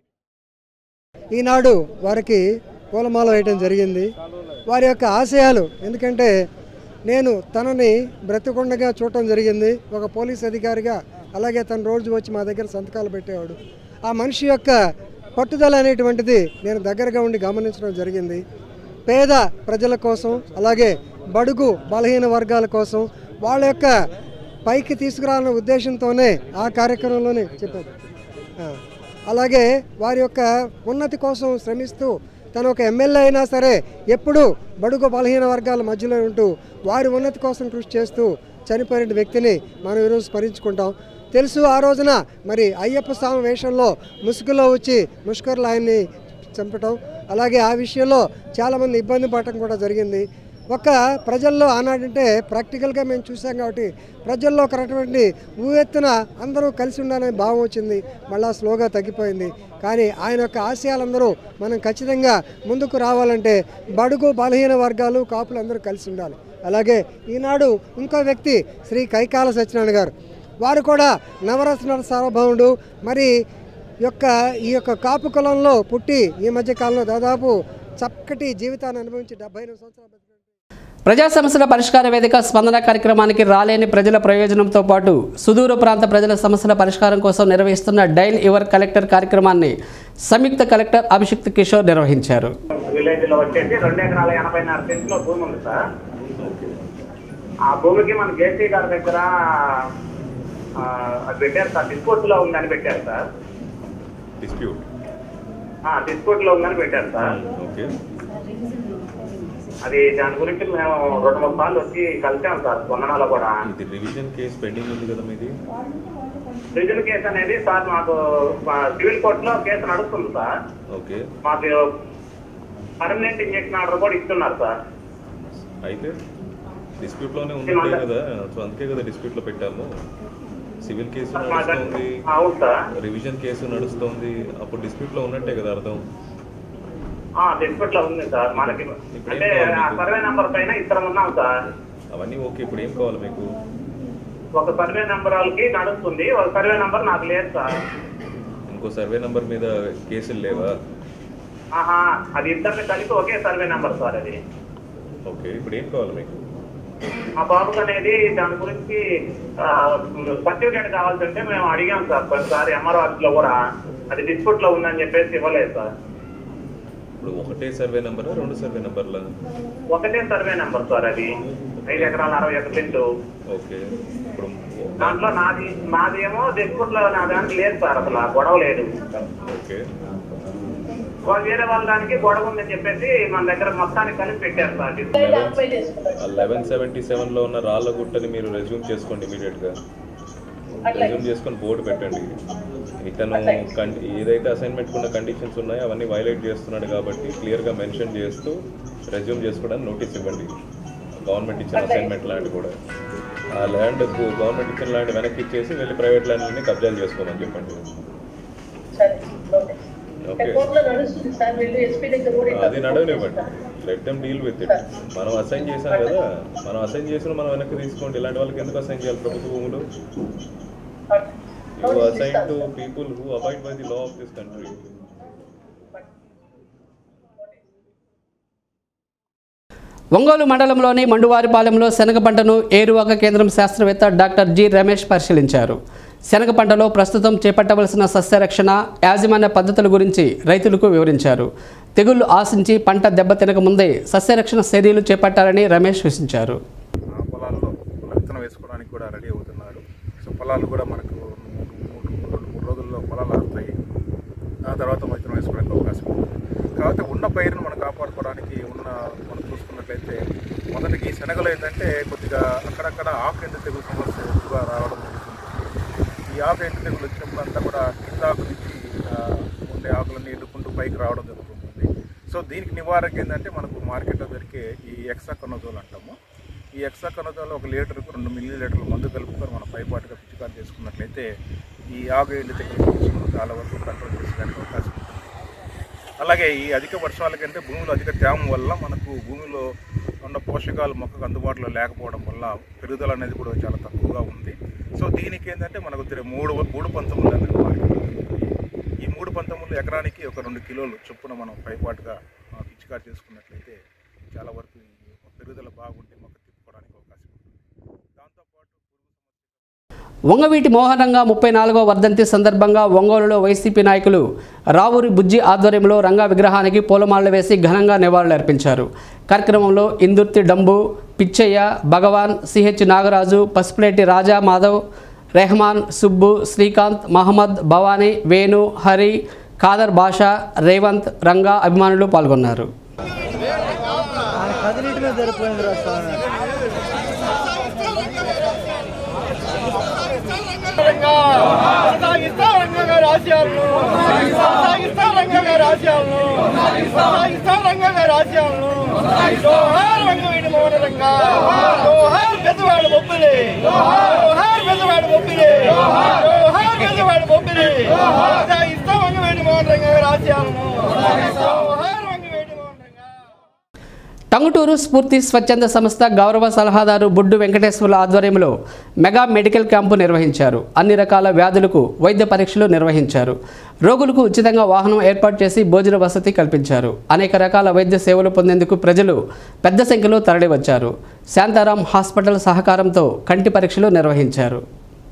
ఈనాడు వారికి పూలమాల వేయటం జరిగింది వారి యొక్క ఆశయాలు ఎందుకంటే నేను తనని బ్రతికొండగా చూడటం జరిగింది ఒక పోలీస్ అధికారిగా అలాగే తను రోజు వచ్చి మా దగ్గర సంతకాలు పెట్టేవాడు ఆ మనిషి యొక్క పట్టుదల అనేటువంటిది నేను దగ్గరగా ఉండి గమనించడం జరిగింది పేద ప్రజల కోసం అలాగే బడుగు బలహీన వర్గాల కోసం వాళ్ళ యొక్క పైకి తీసుకురావాలనే ఉద్దేశంతోనే ఆ కార్యక్రమంలోనే చెప్పారు ఆ, అలాగే వారి యొక్క ఉన్నతి కోసం శ్రమిస్తూ తను ఒక ఎమ్మెల్యే అయినా సరే ఎప్పుడూ బడుగు బలహీన వర్గాల మధ్యలో ఉంటూ వారి ఉన్నతి కోసం కృషి చేస్తూ చనిపోయిన వ్యక్తిని మనం ఈరోజు స్మరించుకుంటాం తెలుసు ఆ రోజున మరి అయ్యప్ప స్వామి వేషంలో ముసుగులో వచ్చి ముష్కర్లు ఆయన్ని చంపటం అలాగే ఆ విషయంలో చాలామంది ఇబ్బంది పడటం కూడా జరిగింది ఒక ప్రజల్లో ఆనాడంటే ప్రాక్టికల్గా మేము చూసాం కాబట్టి ప్రజల్లో ఒక రకమైనటువంటి ఊవెత్తున అందరూ కలిసి ఉండాలనే భావం వచ్చింది మళ్ళా స్లోగా తగ్గిపోయింది కానీ ఆయన యొక్క ఆశయాలందరూ మనం ఖచ్చితంగా ముందుకు రావాలంటే బడుగు బలహీన వర్గాలు కాపులు అందరూ కలిసి ఉండాలి అలాగే ఈనాడు ఇంకో వ్యక్తి శ్రీ కైకాల సత్యనారాయణ గారు వారు కూడా నవరత్నాల సార్వభౌముడు మరి యొక్క ఈ యొక్క కాపు కులంలో పుట్టి ఈ మధ్య కాలంలో దాదాపు చక్కటి జీవితాన్ని అనుభవించి డెబ్బై ఎనిమిది సంవత్సరాలు ప్రజా సమస్యల పరిష్కార వేదిక స్పందన కార్యక్రమానికి రాలేని ప్రజల ప్రయోజనంతో పాటు సుదూర ప్రాంత ప్రజల సమస్యల పరిష్కారం కోసం నిర్వహిస్తున్న డైల్ యువర్ కలెక్టర్ కార్యక్రమాన్ని సంయుక్త కలెక్టర్ అభిషిక్త్ కిషోర్ నిర్వహించారు విలేజ్ లో వచ్చేసి రెండు ఎకరాల ఎనభైన్నర సెంట్లో భూమి ఉంది సార్ ఆ భూమికి మన జేసీ గారి దగ్గర ఆ, అది పెట్టారు సార్ డిస్పోర్ట్ లో ఉందని పెట్టారు సార్ డిస్ప్యూట్ డిస్పోర్ట్ లో ఉందని పెట్టారు సార్ ఓకే అది దాని గురించి మేము రెండు మూడు సార్లు వచ్చి కలిసాం సార్ స్పందనలో కూడా ఇది రివిజన్ కేసు పెండింగ్ ఉంది కదా మీది రిజన్ కేసు అనేది సార్ మాకు మా సివిల్ కోర్ట్ లో కేసు నడుస్తుంది సార్ ఓకే మాకు పర్మనెంట్ ఇంజక్షన్ ఆర్డర్ కూడా ఇస్తున్నారు సార్ అయితే డిస్ప్యూట్లోనే ఉన్నట్టే కదా సో అందుకే కదా డిస్ప్యూట్లో పెట్టాము సివిల్ కేసు నడుస్తుంది అవును సార్ రివిజన్ కేసు నడుస్తుంది అప్పుడు డిస్ప్యూట్లో ఉన్నట్టే కదా అర్థం డిస్ప్యూట్ లో ఉంది సార్ మనకి ఇప్పుడు ఏం అంటే కావాలి ఆ మీకు? సర్వే నెంబర్ పైన ఇద్దరం ఉన్నాం సార్ అవన్నీ ఓకే ఇప్పుడు ఏం కావాలి మీకు ఒక సర్వే నెంబర్ వాళ్ళకి నడుస్తుంది ఒక సర్వే నెంబర్ నాకు లేదు సార్ ఇంకో సర్వే నంబర్ మీద కేసులు లేవా ఆహా అది ఇద్దరిని కలిపి ఒకే సర్వే నెంబర్ సార్ అది ఓకే ఇప్పుడు ఏం కావాలి మీకు మా బాబుకి అనేది దాని గురించి సర్టిఫికేట్ కావాల్సింటే మేము అడిగాం సార్ కొన్నిసారి ఎంఆర్ఓ ఆఫీస్ లో కూడా అది డిస్ప్యూట్ లో ఉందని చెప్పేసి ఇవ్వలేదు సార్ ఇప్పుడు ఒకటే సర్వే నెంబరా రెండు సర్వే నెంబర్లా ఒకటే సర్వే నెంబర్ సార్ అది ఐదు ఎకరాల అరవై ఒక సెంటు ఓకే ఇప్పుడు దాంట్లో నాది నాది ఏమో డిస్ప్యూట్ లో నా దానికి లేదు సార్ అసలు ఆ గొడవ లేదు ఓకే వాళ్ళు వేరే వాళ్ళ దానికి గొడవ ఉందని చెప్పేసి మన దగ్గర మొత్తానికి కలిపి పెట్టారు సార్ లెవెన్ సెవెంటీ సెవెన్లో ఉన్న రాళ్ళ గుట్టని మీరు రెజ్యూమ్ చేసుకోండి ఇమీడియట్గా రెజ్యూమ్ చేసుకొని బోర్డు పెట్టండి ఇతను కం ఏదైతే అసైన్మెంట్ ఉన్న కండిషన్స్ ఉన్నాయో అవన్నీ వైలేట్ చేస్తున్నాడు కాబట్టి క్లియర్గా మెన్షన్ చేస్తూ రెజ్యూమ్ చేసుకోవడానికి నోటీస్ ఇవ్వండి గవర్నమెంట్ ఇచ్చిన అసైన్మెంట్ ల్యాండ్ కూడా ఆ ల్యాండ్ గవర్నమెంట్ ఇచ్చిన ల్యాండ్ వెనక్కి ఇచ్చేసి వెళ్ళి ప్రైవేట్ ల్యాండ్ని కబ్జాలు చేసుకోమని చెప్పండి ఓకే అది నడవనివ్వండి let them deal with it మనం అసైన్ చేసాం కదా మనం అసైన్ చేసిన మనం వెనక్కి తీసుకోండి ఇలాంటి వాళ్ళకి ఎందుకు అసైన్ చేయాలి ప్రభుత్వ భూములు you assign to people who abide by the law of this country Ongole మండలంలోని మండువారిపాలెంలో శనగ పంటను ఏరువాక కేంద్రం శాస్త్రవేత్త డాక్టర్ జి రమేష్ పరిశీలించారు శనగ పంటలో ప్రస్తుతం చేపట్టవలసిన సస్యరక్షణ యాజమాన్య పద్ధతుల గురించి రైతులకు వివరించారు తెగుళ్లు ఆశించి పంట దెబ్బతినక ముందే సస్యరక్షణ చర్యలు చేపట్టాలని రమేష్ సూచించారు ఆ పొలాల్లో విత్తనం వేసుకోవడానికి కూడా రెడీ అవుతున్నాడు సో పొలాలు కూడా మనకు మూడు మూడు మూడు రోజుల్లో పొలాలు ఆరుతాయి ఆ తర్వాత విత్తనం వేసుకోవడానికి అవకాశం ఉంది కాకపోతే ఉన్న పైరును మనం కాపాడుకోవడానికి ఉన్న మనం చూసుకున్నట్లయితే మొదటికి ఈ శనగలు ఏంటంటే కొద్దిగా అక్కడక్కడ ఆకు ఎండు తెగులు సమస్య ఎక్కువగా రావడం జరుగుతుంది ఈ ఆకు ఎండు తెగులు వచ్చినప్పుడు అంతా కూడా కింద ఆకు నుంచి ఆ, ఉండే ఆకులన్నీ ఎండుకుంటూ పైకి రావడం జరుగుతుంది సో దీనికి నివారణ ఏంటంటే మనకు మార్కెట్లో దొరికే ఈ ఎక్సా కనోజోల్ అంటాము ఈ ఎక్సా కనోజోల్ ఒక లీటర్కు రెండు మిల్లీ లీటర్ల మందు కలుపుకొని మనం పైపాటుగా పిచికారి చేసుకున్నట్లయితే ఈ ఆకు ఎండు తెగులు నుంచి మనం చాలా వరకు కంట్రోల్ చేసేదానికి అవకాశం ఉంటుంది అలాగే ఈ అధిక వర్షాల కంటే భూమిలో అధిక తేమ వల్ల మనకు భూమిలో ఉన్న పోషకాలు మొక్కకు అందుబాటులో లేకపోవడం వల్ల పెరుగుదల అనేది కూడా చాలా తక్కువగా ఉంది సో దీనికి ఏంటంటే మనకు తిరిగి మూడు మూడు పంతొమ్మిది అనేది మార్కెట్ ఈ మూడు పంతొమ్మిది ఎకరానికి ఒక రెండు కిలోలు చొప్పున మనం పైపాటుగా ఆ, పిచికారి చేసుకున్నట్లయితే చాలా వరకు ఈ పెరుగుదల బాగుంటే మొక్క తిప్పుకోవడానికి అవకాశం ఉంటుంది దాంతోపాటు వంగవీటి మోహనంగా ముప్పై నాలుగవ వర్ధంతి సందర్భంగా ఒంగోలులో వైసీపీ నాయకులు రావూరి బుజ్జి ఆధ్వర్యంలో రంగా విగ్రహానికి పూలమాలలు వేసి ఘనంగా నివాళులర్పించారు కార్యక్రమంలో ఇందుర్తి డంబు పిచ్చయ్య భగవాన్ సిహెచ్ నాగరాజు పసుపులేటి రాజా మాధవ్ రెహమాన్ సుబ్బు శ్రీకాంత్ మహమ్మద్ భవానీ వేణు హరి ఖాదర్ బాషా రేవంత్ రంగా అభిమానులు పాల్గొన్నారు కదిలిటమే సరిపోయింది రా స్వామి టంగుటూరు స్ఫూర్తి స్వచ్ఛంద సంస్థ గౌరవ సలహాదారు బుడ్డు వెంకటేశ్వర్ల ఆధ్వర్యంలో మెగా మెడికల్ క్యాంపు నిర్వహించారు అన్ని రకాల వ్యాధులకు వైద్య పరీక్షలు నిర్వహించారు రోగులకు ఉచితంగా వాహనం ఏర్పాటు చేసి భోజన వసతి కల్పించారు అనేక రకాల వైద్య సేవలు పొందేందుకు ప్రజలు పెద్ద సంఖ్యలో తరలివచ్చారు శాంతారాం హాస్పిటల్ సహకారంతో కంటి పరీక్షలు నిర్వహించారు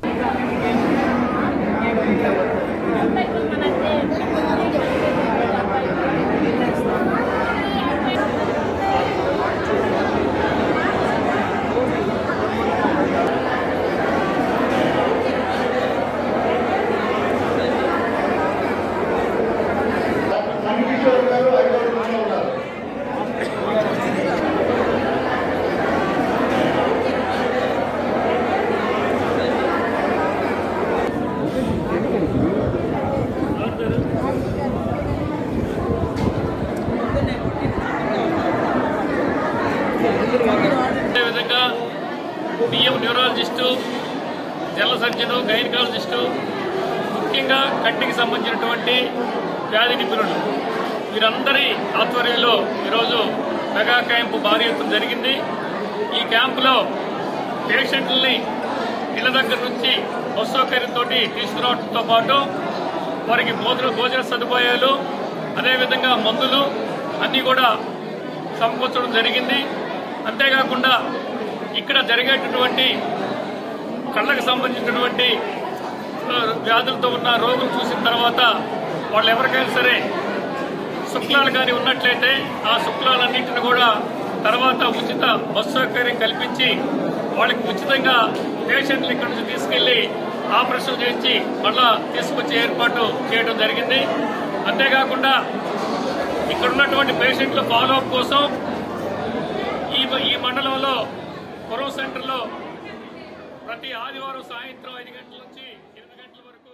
అదేవిధంగా బియ్యం న్యూరాలజిస్టు జనరల్ సర్జను గైనకాలజిస్టు ముఖ్యంగా కంటికి సంబంధించినటువంటి వ్యాధి నిపుణులు వీరందరి ఆధ్వర్యంలో ఈరోజు మెగా క్యాంపు భారీ ఎత్తున జరిగింది ఈ క్యాంపులో పేషెంట్లని ఇళ్ల దగ్గర నుంచి బస్ సౌకర్యంతో తీసుకురావడంతో పాటు వారికి భోజన భోజన సదుపాయాలు అదేవిధంగా మందులు అన్నీ కూడా సమకూర్చడం జరిగింది అంతేకాకుండా ఇక్కడ జరిగేటటువంటి కళ్ళకు సంబంధించినటువంటి ఆ, వ్యాధులతో ఉన్న రోగులు చూసిన తర్వాత వాళ్ళు ఎవరికైనా సరే శుక్లాలు కానీ ఉన్నట్లయితే ఆ శుక్లాలన్నింటిని కూడా తర్వాత ఉచిత బస్సు సౌకర్యం కల్పించి వాళ్ళకి ఉచితంగా పేషెంట్లు ఇక్కడ నుంచి తీసుకెళ్లి ఆపరేషన్ చేయించి మళ్ళా తీసుకొచ్చే ఏర్పాటు చేయడం జరిగింది అంతేకాకుండా ఇక్కడ ఉన్నటువంటి పేషెంట్ల ఫాలోఅప్ కోసం ఈ ఈ మండలంలో కొరవ సెంటర్లో ప్రతి ఆదివారం సాయంత్రం ఐదు గంటల నుంచి ఎనిమిది గంటల వరకు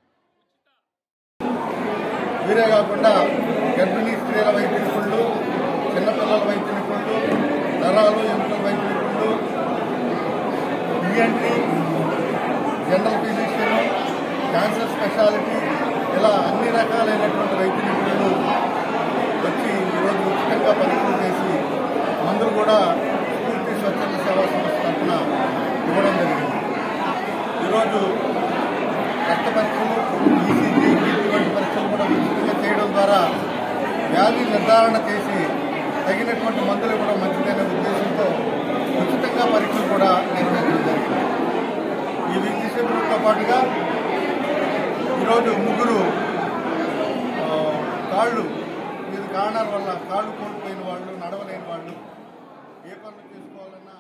వీరే కాకుండా గర్భిణీ స్త్రీల వైద్య నిపుణులు చిన్నపిల్లల వైద్య నిపుణులు నరాలు ఎముకల వైద్య నిపుణులు ENT general physician cancer speciality ఇలా అన్ని రకాలైనటువంటి వైద్య నిపుణులు వచ్చి ఈరోజు ఉచితంగా పరీక్షలు చేసి మందులు కూడా స్ఫూర్తి స్వచ్ఛంద సేవా సంస్థ తరఫున ఇవ్వడం జరిగింది ఈరోజు రక్త పరీక్షలు ఈసీజీ ఇటువంటి పరీక్షలు కూడా ఉచితంగా చేయడం ద్వారా వ్యాధి నిర్ధారణ చేసి తగినటువంటి మందులు ఇవ్వడం మంచిదనే ఉద్దేశంతో ఉచితంగా పరీక్షలు కూడా నిర్వహించడం జరిగింది ఈ విద్య శిబిరంతో పాటుగా ఈరోజు ముగ్గురు ఆ, కాళ్ళు వివిధ కారణాల వల్ల కాళ్ళు కోల్పోయిన వాళ్ళు నడవలేని వాళ్ళు ఏ పనులు చేసుకోవాలన్నా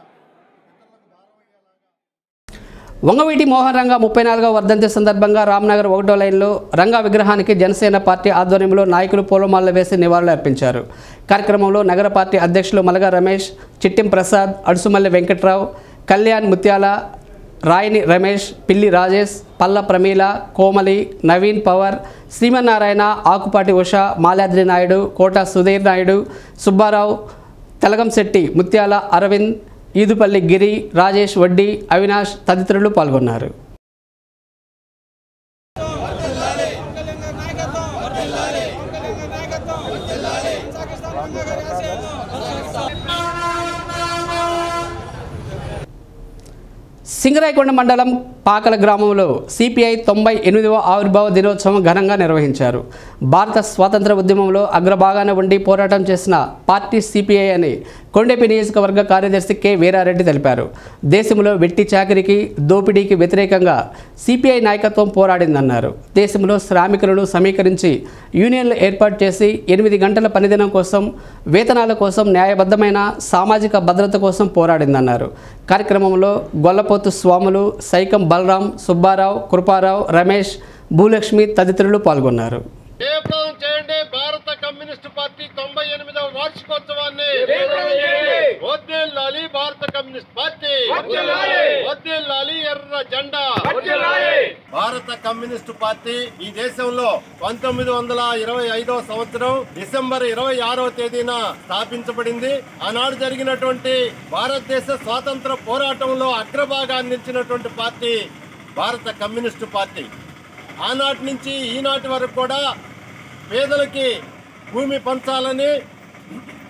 వంగవీటి మోహన్ రంగా ముప్పై నాలుగవ వర్ధంతి సందర్భంగా రామ్నగర్ ఒకటో లైన్లో రంగా విగ్రహానికి జనసేన పార్టీ ఆధ్వర్యంలో నాయకులు పూలమాలలు వేసి నివాళులు అర్పించారు కార్యక్రమంలో నగర పార్టీ అధ్యక్షులు మలగా రమేష్ చిట్టిం ప్రసాద్ అడుసుమల్లి వెంకట్రావు కళ్యాణ్ ముత్యాల రాయిని రమేష్ పిల్లి రాజేష్ పల్ల ప్రమీల కోమలి నవీన్ పవర్ శ్రీమన్నారాయణ ఆకుపాటి ఉష మాలాద్రి నాయుడు కోట సుధీర్ నాయుడు సుబ్బారావు తెలగంశెట్టి ముత్యాల అరవింద్ ఈదుపల్లి గిరి రాజేష్ వడ్డీ అవినాష్ తదితరులు పాల్గొన్నారు సింగరాయకొండ మండలం పాకల గ్రామంలో సిపిఐ తొంభై ఎనిమిదవ ఆవిర్భావ దినోత్సవం ఘనంగా నిర్వహించారు భారత స్వాతంత్ర ఉద్యమంలో అగ్రభాగాన ఉండి పోరాటం చేసిన పార్టీ సిపిఐ అని కొండేపి నియోజకవర్గ కార్యదర్శి కె వీరారెడ్డి తెలిపారు దేశంలో వెట్టి చాకరికి దోపిడీకి వ్యతిరేకంగా సిపిఐ నాయకత్వం పోరాడిందన్నారు దేశంలో శ్రామికులను సమీకరించి యూనియన్లు ఏర్పాటు చేసి ఎనిమిది గంటల పనిదినం కోసం వేతనాల కోసం న్యాయబద్ధమైన సామాజిక భద్రత కోసం పోరాడిందన్నారు కార్యక్రమంలో గొల్లపోతు స్వాములు సైకం బలరాం సుబ్బారావు కృపారావు రమేష్ భూలక్ష్మి తదితరులు పాల్గొన్నారు జయప్రదం చేయండి భారత కమ్యూనిస్ట్ పార్టీ తొంభై ఎనిమిదవ వార్షికోత్సవాన్ని వద్దిల్లాలి భారత కమ్యూనిస్ట్ పార్టీ వద్దిల్లాలి ఎర్ర జెండా భారత కమ్యూనిస్ట్ పార్టీ ఈ దేశంలో పంతొమ్మిది వందల ఇరవై ఐదవ సంవత్సరం డిసెంబర్ ఇరవై ఆరవ తేదీన స్థాపించబడింది ఆనాడు జరిగినటువంటి భారతదేశ స్వాతంత్ర పోరాటంలో అగ్రభాగాన్ని నిలిచినటువంటి పార్టీ భారత కమ్యూనిస్టు పార్టీ ఆనాటి నుంచి ఈనాటి వరకు కూడా పేదలకి భూమి పంచాలని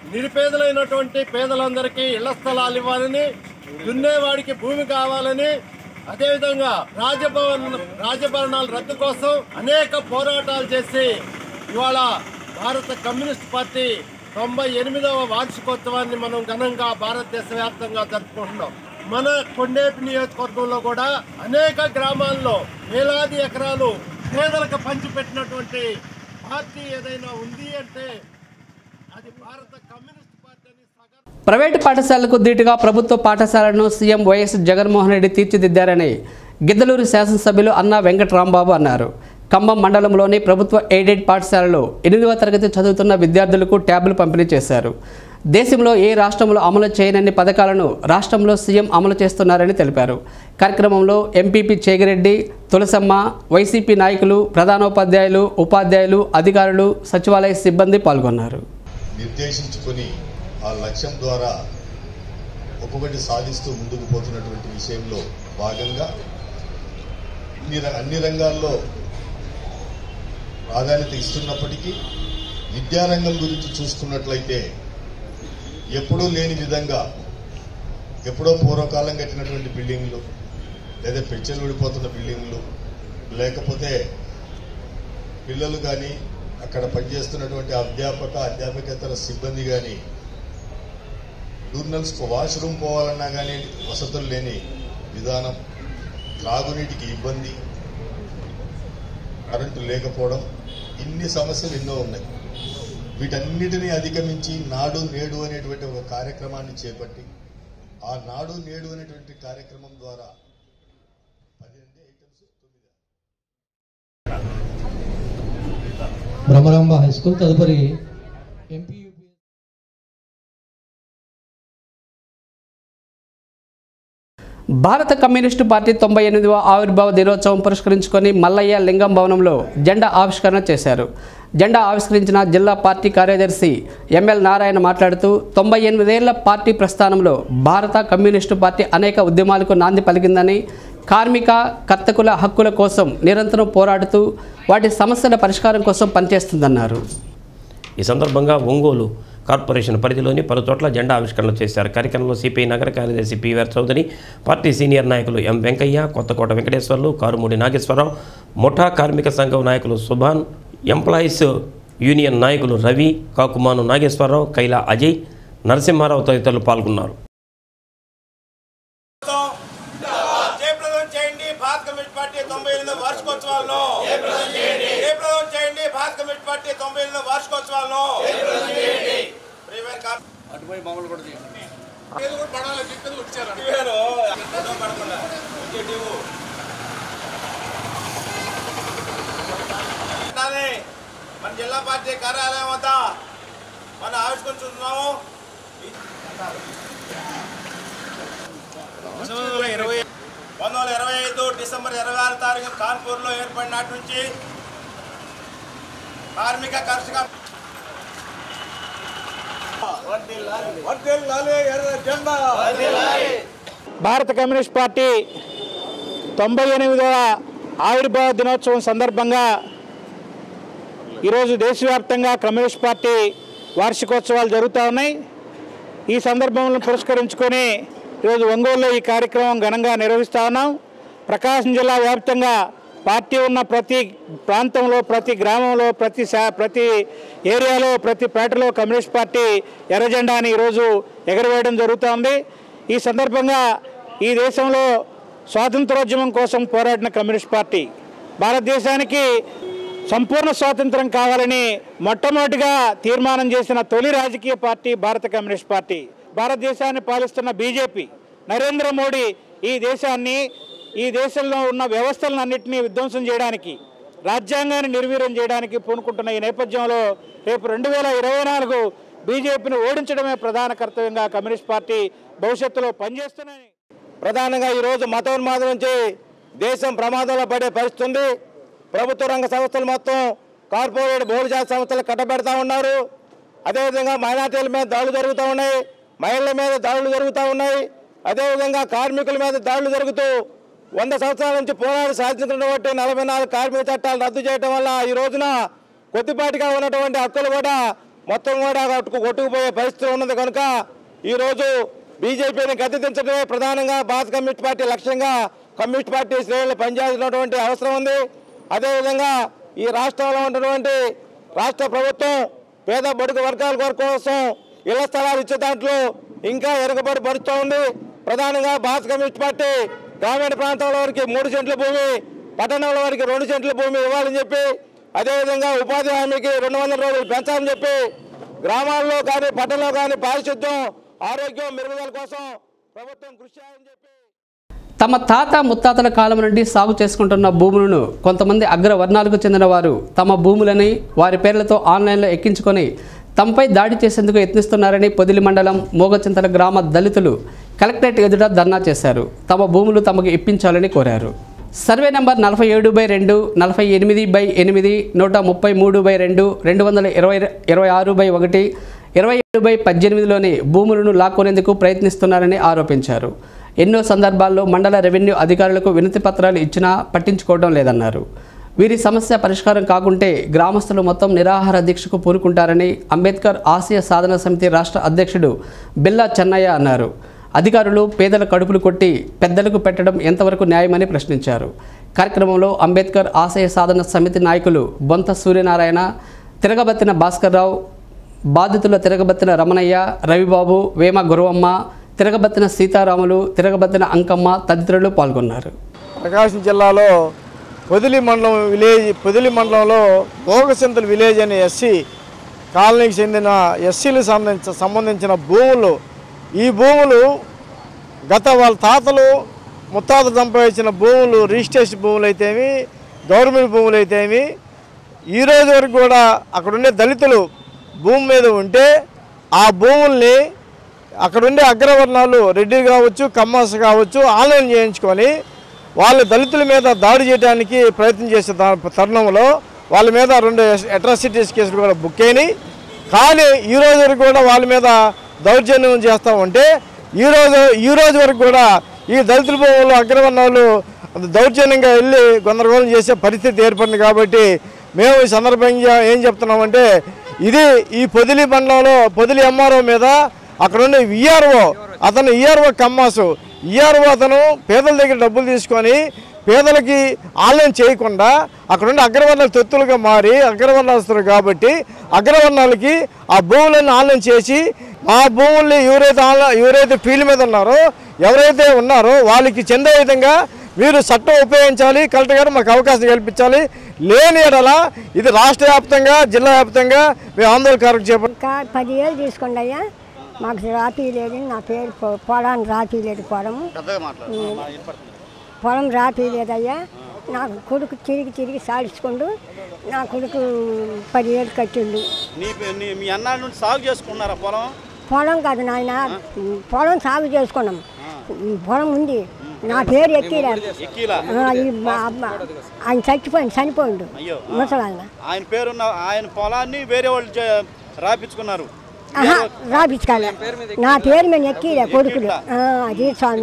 నిరుపేదలైనటువంటి పేదలందరికీ ఇళ్ల స్థలాలు ఇవ్వాలని దున్నేవాడికి భూమి కావాలని అదేవిధంగా రాజభవన్ రాజభరణాల రద్దు కోసం అనేక పోరాటాలు చేసి ఇవాళ భారత కమ్యూనిస్ట్ పార్టీ తొంభై ఎనిమిదవ వార్షికోత్సవాన్ని మనం ఘనంగా భారతదేశ వ్యాప్తంగా జరుపుకుంటున్నాం మన కొండేపి నియోజకవర్గంలో కూడా అనేక గ్రామాల్లో వేలాది ఎకరాలు పేదలకు పంచిపెట్టినటువంటి పార్టీ ఏదైనా ఉంది అంటే అది భారత కమ్యూనిస్ట్ పార్టీ అని ప్రైవేటు పాఠశాలకు ధీటుగా ప్రభుత్వ పాఠశాలను సీఎం వైఎస్ జగన్మోహన్ రెడ్డి తీర్చిదిద్దారని గిద్దలూరు శాసనసభ్యులు అన్నా వెంకట్రాంబాబు అన్నారు ఖమ్మం మండలంలోని ప్రభుత్వ ఎయిడెడ్ పాఠశాలలో ఎనిమిదవ తరగతి చదువుతున్న విద్యార్థులకు ట్యాబ్లు పంపిణీ చేశారు దేశంలో ఏ రాష్ట్రంలో అమలు చేయనన్ని పథకాలను రాష్ట్రంలో సీఎం అమలు చేస్తున్నారని తెలిపారు కార్యక్రమంలో ఎంపీపీ చేగిరెడ్డి తులసమ్మ వైసీపీ నాయకులు ప్రధానోపాధ్యాయులు ఉపాధ్యాయులు అధికారులు సచివాలయ సిబ్బంది పాల్గొన్నారు నిర్దేశించుకొని ఆ లక్ష్యం ద్వారా ఒక్కొక్కటి సాధిస్తూ ముందుకు పోతున్నటువంటి విషయంలో భాగంగా ఇన్ని ర- అన్ని రంగాల్లో ప్రాధాన్యత ఇస్తున్నప్పటికీ విద్యారంగం గురించి చూసుకున్నట్లయితే ఎప్పుడూ లేని విధంగా ఎప్పుడో పూర్వకాలం కట్టినటువంటి బిల్డింగ్లు లేదా పెచ్చలు ఊడిపోతున్న బిల్డింగ్లు లేకపోతే పిల్లలు కానీ అక్కడ పనిచేస్తున్నటువంటి అధ్యాపక అధ్యాపకేతర సిబ్బంది కానీ టూర్నల్స్ వాష్రూమ్ పోవాలన్నా కానీ వసతులు లేని విధానం త్రాగునీటికి ఇబ్బంది కరెంటు లేకపోవడం ఇన్ని సమస్యలు ఎన్నో ఉన్నాయి వీటన్నిటినీ అధిగమించి నాడు నేడు అనేటువంటి ఒక కార్యక్రమాన్ని చేపట్టి ఆ నాడు నేడు అనేటువంటి కార్యక్రమం ద్వారా బ్రహ్మరాంబ హై స్కూల్ తదుపరి ఎంపీ భారత కమ్యూనిస్టు పార్టీ తొంభై ఎనిమిదవ ఆవిర్భావ దినోత్సవం పురస్కరించుకొని మల్లయ్య లింగం భవనంలో జెండా ఆవిష్కరణ చేశారు జెండా ఆవిష్కరించిన జిల్లా పార్టీ కార్యదర్శి ఎంఎల్ నారాయణ మాట్లాడుతూ తొంభై ఎనిమిదేళ్ల పార్టీ ప్రస్థానంలో భారత కమ్యూనిస్టు పార్టీ అనేక ఉద్యమాలకు నాంది పలికిందని కార్మిక కర్తకుల హక్కుల కోసం నిరంతరం పోరాడుతూ వాటి సమస్యల పరిష్కారం కోసం పనిచేస్తుందన్నారు ఈ సందర్భంగా ఒంగోలు కార్పొరేషన్ పరిధిలోని పలు చోట్ల జెండా ఆవిష్కరణ చేశారు కార్యక్రమంలో సిపిఐ నగర కార్యదర్శి పివిఆర్ చౌదరి పార్టీ సీనియర్ నాయకులు ఎం వెంకయ్య కొత్తకోట వెంకటేశ్వర్లు కారుమూడి నాగేశ్వరరావు ముఠా కార్మిక సంఘం నాయకులు సుభాన్ ఎంప్లాయీస్ యూనియన్ నాయకులు రవి కాకుమాను నాగేశ్వరరావు కైలా అజయ్ నరసింహారావు తదితరులు పాల్గొన్నారు జయప్రదం చేయండి భారత కమ్యూనిస్ట్ పార్టీ తొంభై ఎనిమిది వార్షికోత్సవాలను జయప్రదం చేయండి భారత కమ్యూనిస్ట్ పార్టీ తొంభై ఎనిమిది వార్షికోత్సవాలను అటుపోయి మామూలు కూడా మన జిల్లా పార్టీ కార్యాలయం వద్ద మనం ఆవిష్కరించుతున్నాము పంతొమ్మిది వందల ఇరవై పంతొమ్మిది వందల ఇరవై ఐదు డిసెంబర్ ఇరవై ఆరు తారీఖు కాన్పూర్లో ఏర్పడిన నాటి నుంచి కార్మిక కర్షక భారత కమ్యూనిస్ట్ పార్టీ తొంభై ఎనిమిదవ ఆవిర్భావ దినోత్సవం సందర్భంగా ఈరోజు దేశవ్యాప్తంగా కమ్యూనిస్ట్ పార్టీ వార్షికోత్సవాలు జరుగుతూ ఉన్నాయి ఈ సందర్భంలో పురస్కరించుకొని ఈరోజు ఒంగోలులో ఈ కార్యక్రమం ఘనంగా నిర్వహిస్తూ ఉన్నాం ప్రకాశం జిల్లా వ్యాప్తంగా పార్టీ ఉన్న ప్రతి ప్రాంతంలో ప్రతి గ్రామంలో ప్రతి శా- ప్రతి ఏరియాలో ప్రతి పేటలో కమ్యూనిస్ట్ పార్టీ ఎర్ర జెండాని ఈరోజు ఎగరవేయడం జరుగుతోంది ఈ సందర్భంగా ఈ దేశంలో స్వాతంత్రోద్యమం కోసం పోరాడిన కమ్యూనిస్ట్ పార్టీ భారతదేశానికి సంపూర్ణ స్వాతంత్రం కావాలని మొట్టమొదటిగా తీర్మానం చేసిన తొలి రాజకీయ పార్టీ భారత కమ్యూనిస్ట్ పార్టీ భారతదేశాన్ని పాలిస్తున్న బీజేపీ నరేంద్ర మోడీ ఈ దేశాన్ని ఈ దేశంలో ఉన్న వ్యవస్థలన్నింటినీ విధ్వంసం చేయడానికి రాజ్యాంగాన్ని నిర్వీర్యం చేయడానికి పూనుకుంటున్న ఈ నేపథ్యంలో రేపు రెండు వేల ఇరవై నాలుగు బీజేపీని ఓడించడమే ప్రధాన కర్తవ్యంగా కమ్యూనిస్ట్ పార్టీ భవిష్యత్తులో పనిచేస్తున్నాయి ప్రధానంగా ఈరోజు మతోన్మాదం నుంచి దేశం ప్రమాదంలో పడే పరిస్థితి ఉంది ప్రభుత్వ రంగ సంస్థలు మొత్తం కార్పొరేట్ బహుళజాతి సంస్థలు కట్టబెడతా ఉన్నారు అదేవిధంగా మైనార్టీల మీద దాడులు జరుగుతూ ఉన్నాయి మహిళల మీద దాడులు జరుగుతూ ఉన్నాయి అదేవిధంగా కార్మికుల మీద దాడులు జరుగుతూ వంద సంవత్సరాల నుంచి పోరాడి సాధించినటువంటి నలభై నాలుగు కార్మిక చట్టాలు రద్దు చేయడం వల్ల ఈ రోజున కొద్దిపాటిగా ఉన్నటువంటి హక్కులు కూడా మొత్తం కూడా కొట్టుకు కొట్టుకుపోయే పరిస్థితి ఉన్నది కనుక ఈరోజు బీజేపీని గద్దెదించడమే ప్రధానంగా భారత కమ్యూనిస్ట్ పార్టీ లక్ష్యంగా కమ్యూనిస్ట్ పార్టీ శ్రేణులు పనిచేయాల్సినటువంటి అవసరం ఉంది అదేవిధంగా ఈ రాష్ట్రంలో ఉన్నటువంటి రాష్ట్ర ప్రభుత్వం పేద బడుగు వర్గాల కొరకు కోసం ఇళ్ల స్థలాలు ఇచ్చే దాంట్లో ఇంకా ఎరగబడి పడుతూ ఉంది ప్రధానంగా భారత కమ్యూనిస్ట్ పార్టీ గ్రామీణ ప్రాంతాల వారికి మూడు సెంట్ల భూమి పట్టణాల వారికి రెండు సెంట్ల భూమి ఇవ్వాలని చెప్పి అదేవిధంగా ఉపాధి హామీకి రెండు వందల రోజులు పెంచాలని చెప్పి గ్రామాల్లో కానీ పట్టణంలో కానీ పారిశుద్ధ్యం ఆరోగ్యం మెరుగుదల కోసం ప్రభుత్వం కృషి చేయాలని చెప్పి తమ తాత ముత్తాతల కాలం నుండి సాగు చేసుకుంటున్న భూములను కొంతమంది అగ్రవర్ణాలకు చెందిన వారు తమ భూములని వారి పేర్లతో ఆన్లైన్లో ఎక్కించుకొని తమపై దాడి చేసేందుకు యత్నిస్తున్నారని పొదిలి మండలం మోగచింతల గ్రామ దళితులు కలెక్టరేట్ ఎదుట ధర్నా చేశారు తమ భూములు తమకు ఇప్పించాలని కోరారు సర్వే నంబర్ నలభై ఏడు బై రెండు నలభై ఎనిమిది బై ఎనిమిది నూట ముప్పై మూడు బై రెండు రెండు వందల ఇరవై ఇరవై ఆరు బై ఒకటి ఇరవై ఏడు బై పద్దెనిమిదిలోని భూములను లాక్కొనేందుకు ప్రయత్నిస్తున్నారని ఆరోపించారు ఎన్నో సందర్భాల్లో మండల రెవెన్యూ అధికారులకు వినతి పత్రాలు ఇచ్చినా పట్టించుకోవడం లేదన్నారు వీరి సమస్య పరిష్కారం కాకుంటే గ్రామస్తులు మొత్తం నిరాహార దీక్షకు పూనుకుంటారని అంబేద్కర్ ఆసియ సాధన సమితి రాష్ట్ర అధ్యక్షుడు బిల్లా చెన్నయ్య అన్నారు అధికారులు పేదల కడుపులు కొట్టి పెద్దలకు పెట్టడం ఎంతవరకు న్యాయమని ప్రశ్నించారు కార్యక్రమంలో అంబేద్కర్ ఆశయ సాధన సమితి నాయకులు బొంత సూర్యనారాయణ తిరగబత్తిన భాస్కర్రావు బాధితుల తిరగబత్తిన రమణయ్య రవిబాబు వేమ గురవమ్మ తిరగబత్తిన సీతారాములు తిరగబత్తిన అంకమ్మ తదితరులు పాల్గొన్నారు ప్రకాశం జిల్లాలో పొదిలి మండలం విలేజ్ పొదిలి మండలంలో భోగసింతల విలేజ్ అనే ఎస్సీ కాలనీకి చెందిన ఎస్సీలకు సంబంధించిన సంబంధించిన భూములు ఈ భూములు గత వాళ్ళ తాతలు ముత్తాతలు సంపాదించిన భూములు రిజిస్ట్రేషన్ భూములు అయితేమి గవర్నమెంట్ భూములు అయితేమి ఈ రోజు వరకు కూడా అక్కడ ఉండే దళితులు భూమి మీద ఉంటే ఆ భూముల్ని అక్కడ ఉండే అగ్రవర్ణాలు రెడ్డి కావచ్చు కమ్మాస్ కావచ్చు ఆన్లైన్ చేయించుకొని వాళ్ళు దళితుల మీద దాడి చేయడానికి ప్రయత్నం చేసే దా- తరుణంలో వాళ్ళ మీద రెండు అట్రాసిటీస్ కేసులు కూడా బుక్ అయినాయి కానీ ఈ రోజు వరకు కూడా వాళ్ళ మీద దౌర్జన్యం చేస్తూ ఉంటే ఈ రోజు ఈ రోజు వరకు కూడా ఈ దళితుల భూములు అగ్రవర్ణాలు దౌర్జన్యంగా వెళ్ళి గందరగోళం చేసే పరిస్థితి ఏర్పడింది కాబట్టి మేము ఈ సందర్భంగా ఏం చెప్తున్నామంటే ఇది ఈ పొదిలి మండలంలో పొదిలి ఎంఆర్ఓ మీద అక్కడ ఉండే విఆర్ఓ అతను ఈఆర్ఓ కమ్మాసు ఈఆర్ఓ అతను పేదల దగ్గర డబ్బులు తీసుకొని పేదలకి ఆన్లైన్ చేయకుండా అక్కడ ఉండే అగ్రవర్ణాలు తొత్తులుగా మారి అగ్రవర్ణాలు కాబట్టి అగ్రవర్ణాలకి ఆ భూములను ఆన్లైన్ చేసి ఆ భూముల్ని ఎవరైతే ఆన్లైన్ ఎవరైతే ఫీల్డ్ మీద ఉన్నారో ఎవరైతే ఉన్నారో వాళ్ళకి చెందే విధంగా మీరు చట్టం ఉపయోగించాలి కలెక్టర్ గారు మాకు అవకాశం కల్పించాలి లేని ఎడల ఇది రాష్ట్ర వ్యాప్తంగా జిల్లా వ్యాప్తంగా మేము ఆందోళన కార్యక్రమం చేపట్టాం ఇంకా పదివేలు తీసుకోండి అయ్యా మాకు రాపీ లేదు నా పేరు పొ- పొలాన్ని రాపీ లేదు పొలం ఉమ్, పొలం రాపీ లేదయ్యా నాకు కొడుకు తిరిగి తిరిగి సాడించుకుండు నా కొడుకు పదివేలు కట్టిండు నీ నీ- మీ అన్నాళ్ళ నుండి సాగు చేసుకున్నారా పొలం పొలం కాదు నాయన పొలం సాగు చేసుకున్నాం ఈ పొలం ఉంది నా పేరు ఎక్కిరారు ఎక్కిలా? ఆయన చచ్చిపోయింది చనిపోయిండు అయ్యో ఆ. ముసలాయన ఆయన పేరున్న ఆయన పొలాన్ని వేరే వాళ్ళు చే- రాపించుకున్నారు ఆహా, రాపించుకోలే నా పేరు మేము ఎక్కిలే కొడుకులు ఆ, అది స్వామి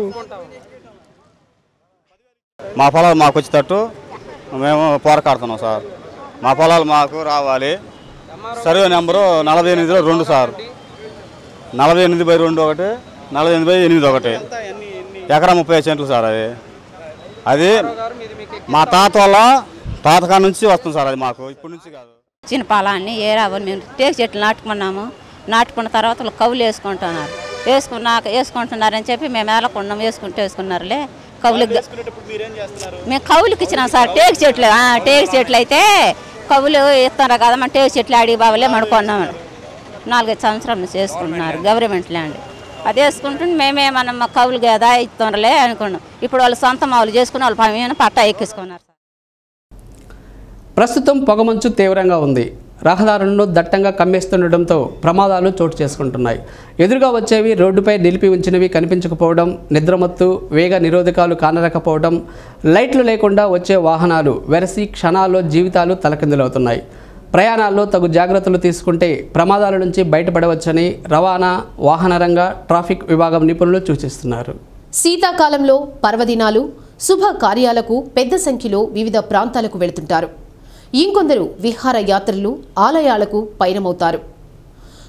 మా పొలాలు మాకు వచ్చేటట్టు మేము పోరాడుతున్నాం సార్ మా పొలాలు మాకు రావాలి సర్వే నెంబరు నలభై ఎనిమిదిలో రెండు సార్ నలభై ఎనిమిది బై రెండు ఒకటి నలభై ఎనిమిది బై ఎనిమిది ఒకటి ఎకరా ముప్పై ఐదు సెంట్లు సార్ అది అది మా తాత వాళ్ళ తాతకాడ నుంచి వస్తుంది సార్ అది మాకు ఇప్పటి నుంచి కాదు చిన్న పొలాన్ని ఏరావని మేము టేకు చెట్లు నాటుకున్నాము నాటుకున్న తర్వాత వాళ్ళు కవులు వేసుకుంటున్నారు వేసుకున్నాక వేసుకుంటున్నారని చెప్పి మేము వేలకున్నాం వేసుకుంటూ వేసుకున్నారులే కవులు మీరేం చేస్తున్నారు మేము కవులకి ఇచ్చినాం సార్ టేకు చెట్లు ఆ, టేకు చెట్లు అయితే కవులు ఇస్తున్నారు కదా మన టేకు చెట్లు అడిగి బావలే మడుకున్నాం నాలుగైదు సంవత్సరాల నుంచి వేసుకుంటున్నారు గవర్నమెంట్ ల్యాండ్ అది వేసుకుంటుంటే మేమే మనం మా కవులు కదా ఇస్తున్నారులే అనుకున్నాం ఇప్పుడు వాళ్ళు సొంత మావులు చేసుకుని వాళ్ళు పైన పట్టా ఎక్కించుకున్నారు ప్రస్తుతం పొగమంచు తీవ్రంగా ఉంది రహదారులను దట్టంగా కమ్మేస్తుండటంతో ప్రమాదాలు చోటు చేసుకుంటున్నాయి ఎదురుగా వచ్చేవి రోడ్డుపై నిలిపి ఉంచినవి కనిపించకపోవడం నిద్రమత్తు వేగ నిరోధకాలు కానరకపోవడం లైట్లు లేకుండా వచ్చే వాహనాలు వెరసి క్షణాల్లో జీవితాలు తలకిందులవుతున్నాయి ప్రయాణాల్లో తగు జాగ్రత్తలు తీసుకుంటే ప్రమాదాల నుంచి బయటపడవచ్చని రవాణా వాహన రంగ ట్రాఫిక్ విభాగం నిపుణులు సూచిస్తున్నారు శీతాకాలంలో పర్వదినాలు శుభ కార్యాలకు పెద్ద సంఖ్యలో వివిధ ప్రాంతాలకు వెళుతుంటారు ఇంకొందరు విహార యాత్రలు ఆలయాలకు పయనమవుతారు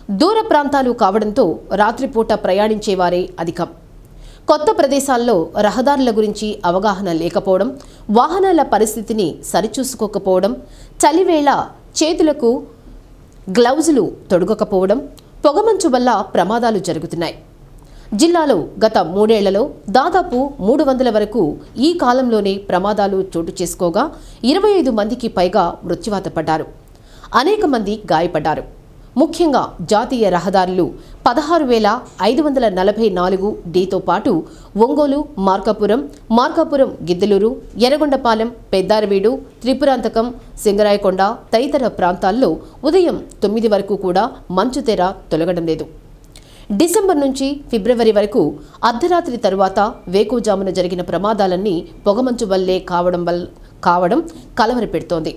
దూర ప్రాంతాలు కావడంతో రాత్రిపూట ప్రయాణించేవారే అధికం కొత్త ప్రదేశాల్లో రహదారుల గురించి అవగాహన లేకపోవడం వాహనాల పరిస్థితిని సరిచూసుకోకపోవడం చలివేళ చేతులకు గ్లౌజులు తొడగకపోవడం పొగమంచు వల్ల ప్రమాదాలు జరుగుతున్నాయి జిల్లాలో గత మూడేళ్లలో దాదాపు మూడు వందల వరకు ఈ కాలంలోనే ప్రమాదాలు చోటు చేసుకోగా ఇరవై ఐదు మందికి పైగా మృత్యువాత పడ్డారు అనేక మంది గాయపడ్డారు ముఖ్యంగా జాతీయ రహదారులు పదహారు వేల ఐదు వందల నలభై నాలుగు డీతో పాటు ఒంగోలు మార్కాపురం మార్కాపురం గిద్దలూరు ఎర్రగొండపాలెం పెద్దారవీడు త్రిపురాంతకం సింగరాయకొండ తదితర ప్రాంతాల్లో ఉదయం తొమ్మిది వరకు కూడా మంచు తెర తొలగడం లేదు డిసెంబర్ నుంచి ఫిబ్రవరి వరకు అర్ధరాత్రి తరువాత వేకుజామున జరిగిన ప్రమాదాలన్నీ పొగమంచు వల్లే కావడం వల్ల కావడం కలవరి పెడుతోంది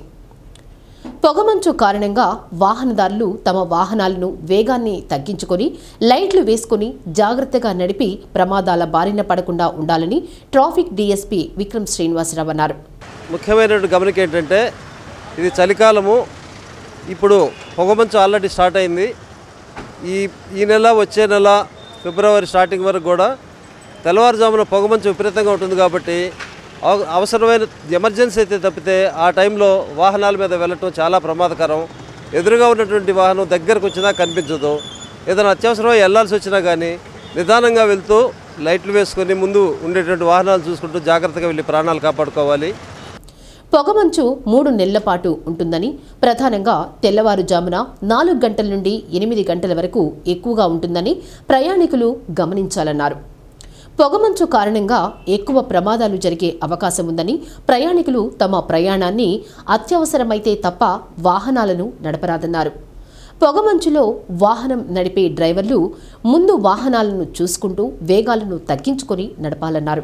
పొగమంచు కారణంగా వాహనదారులు తమ వాహనాలను వేగాన్ని తగ్గించుకొని లైట్లు వేసుకొని జాగ్రత్తగా నడిపి ప్రమాదాల బారిన పడకుండా ఉండాలని ట్రాఫిక్ డీఎస్పీ విక్రమ్ శ్రీనివాసరావు అన్నారు ముఖ్యమైనటువంటి గమనిక ఏంటంటే ఇది చలికాలము ఇప్పుడు పొగమంచు ఆల్రెడీ స్టార్ట్ అయింది ఈ ఈ నెల వచ్చే నెల ఫిబ్రవరి స్టార్టింగ్ వరకు కూడా తెల్లవారుజామున పొగమంచు విపరీతంగా ఉంటుంది కాబట్టి అవ- అవసరమైన ఎమర్జెన్సీ అయితే తప్పితే ఆ టైంలో వాహనాల మీద వెళ్ళటం చాలా ప్రమాదకరం ఎదురుగా ఉన్నటువంటి వాహనం దగ్గరకు వచ్చినా కనిపించదు ఏదైనా అత్యవసరమై వెళ్ళాల్సి వచ్చినా కానీ నిదానంగా వెళ్తూ లైట్లు వేసుకొని ముందు ఉండేటువంటి వాహనాలు చూసుకుంటూ జాగ్రత్తగా వెళ్ళి ప్రాణాలు కాపాడుకోవాలి పొగమంచు మూడు నెలల పాటు ఉంటుందని ప్రధానంగా తెల్లవారుజామున నాలుగు గంటల నుండి ఎనిమిది గంటల వరకు ఎక్కువగా ఉంటుందని ప్రయాణికులు గమనించాలన్నారు పొగమంచు కారణంగా ఎక్కువ ప్రమాదాలు జరిగే అవకాశం ఉందని ప్రయాణికులు తమ ప్రయాణాన్ని అత్యవసరమైతే తప్ప వాహనాలను నడపరాదన్నారు పొగమంచులో వాహనం నడిపే డ్రైవర్లు ముందు వాహనాలను చూసుకుంటూ వేగాలను తగ్గించుకొని నడపాలన్నారు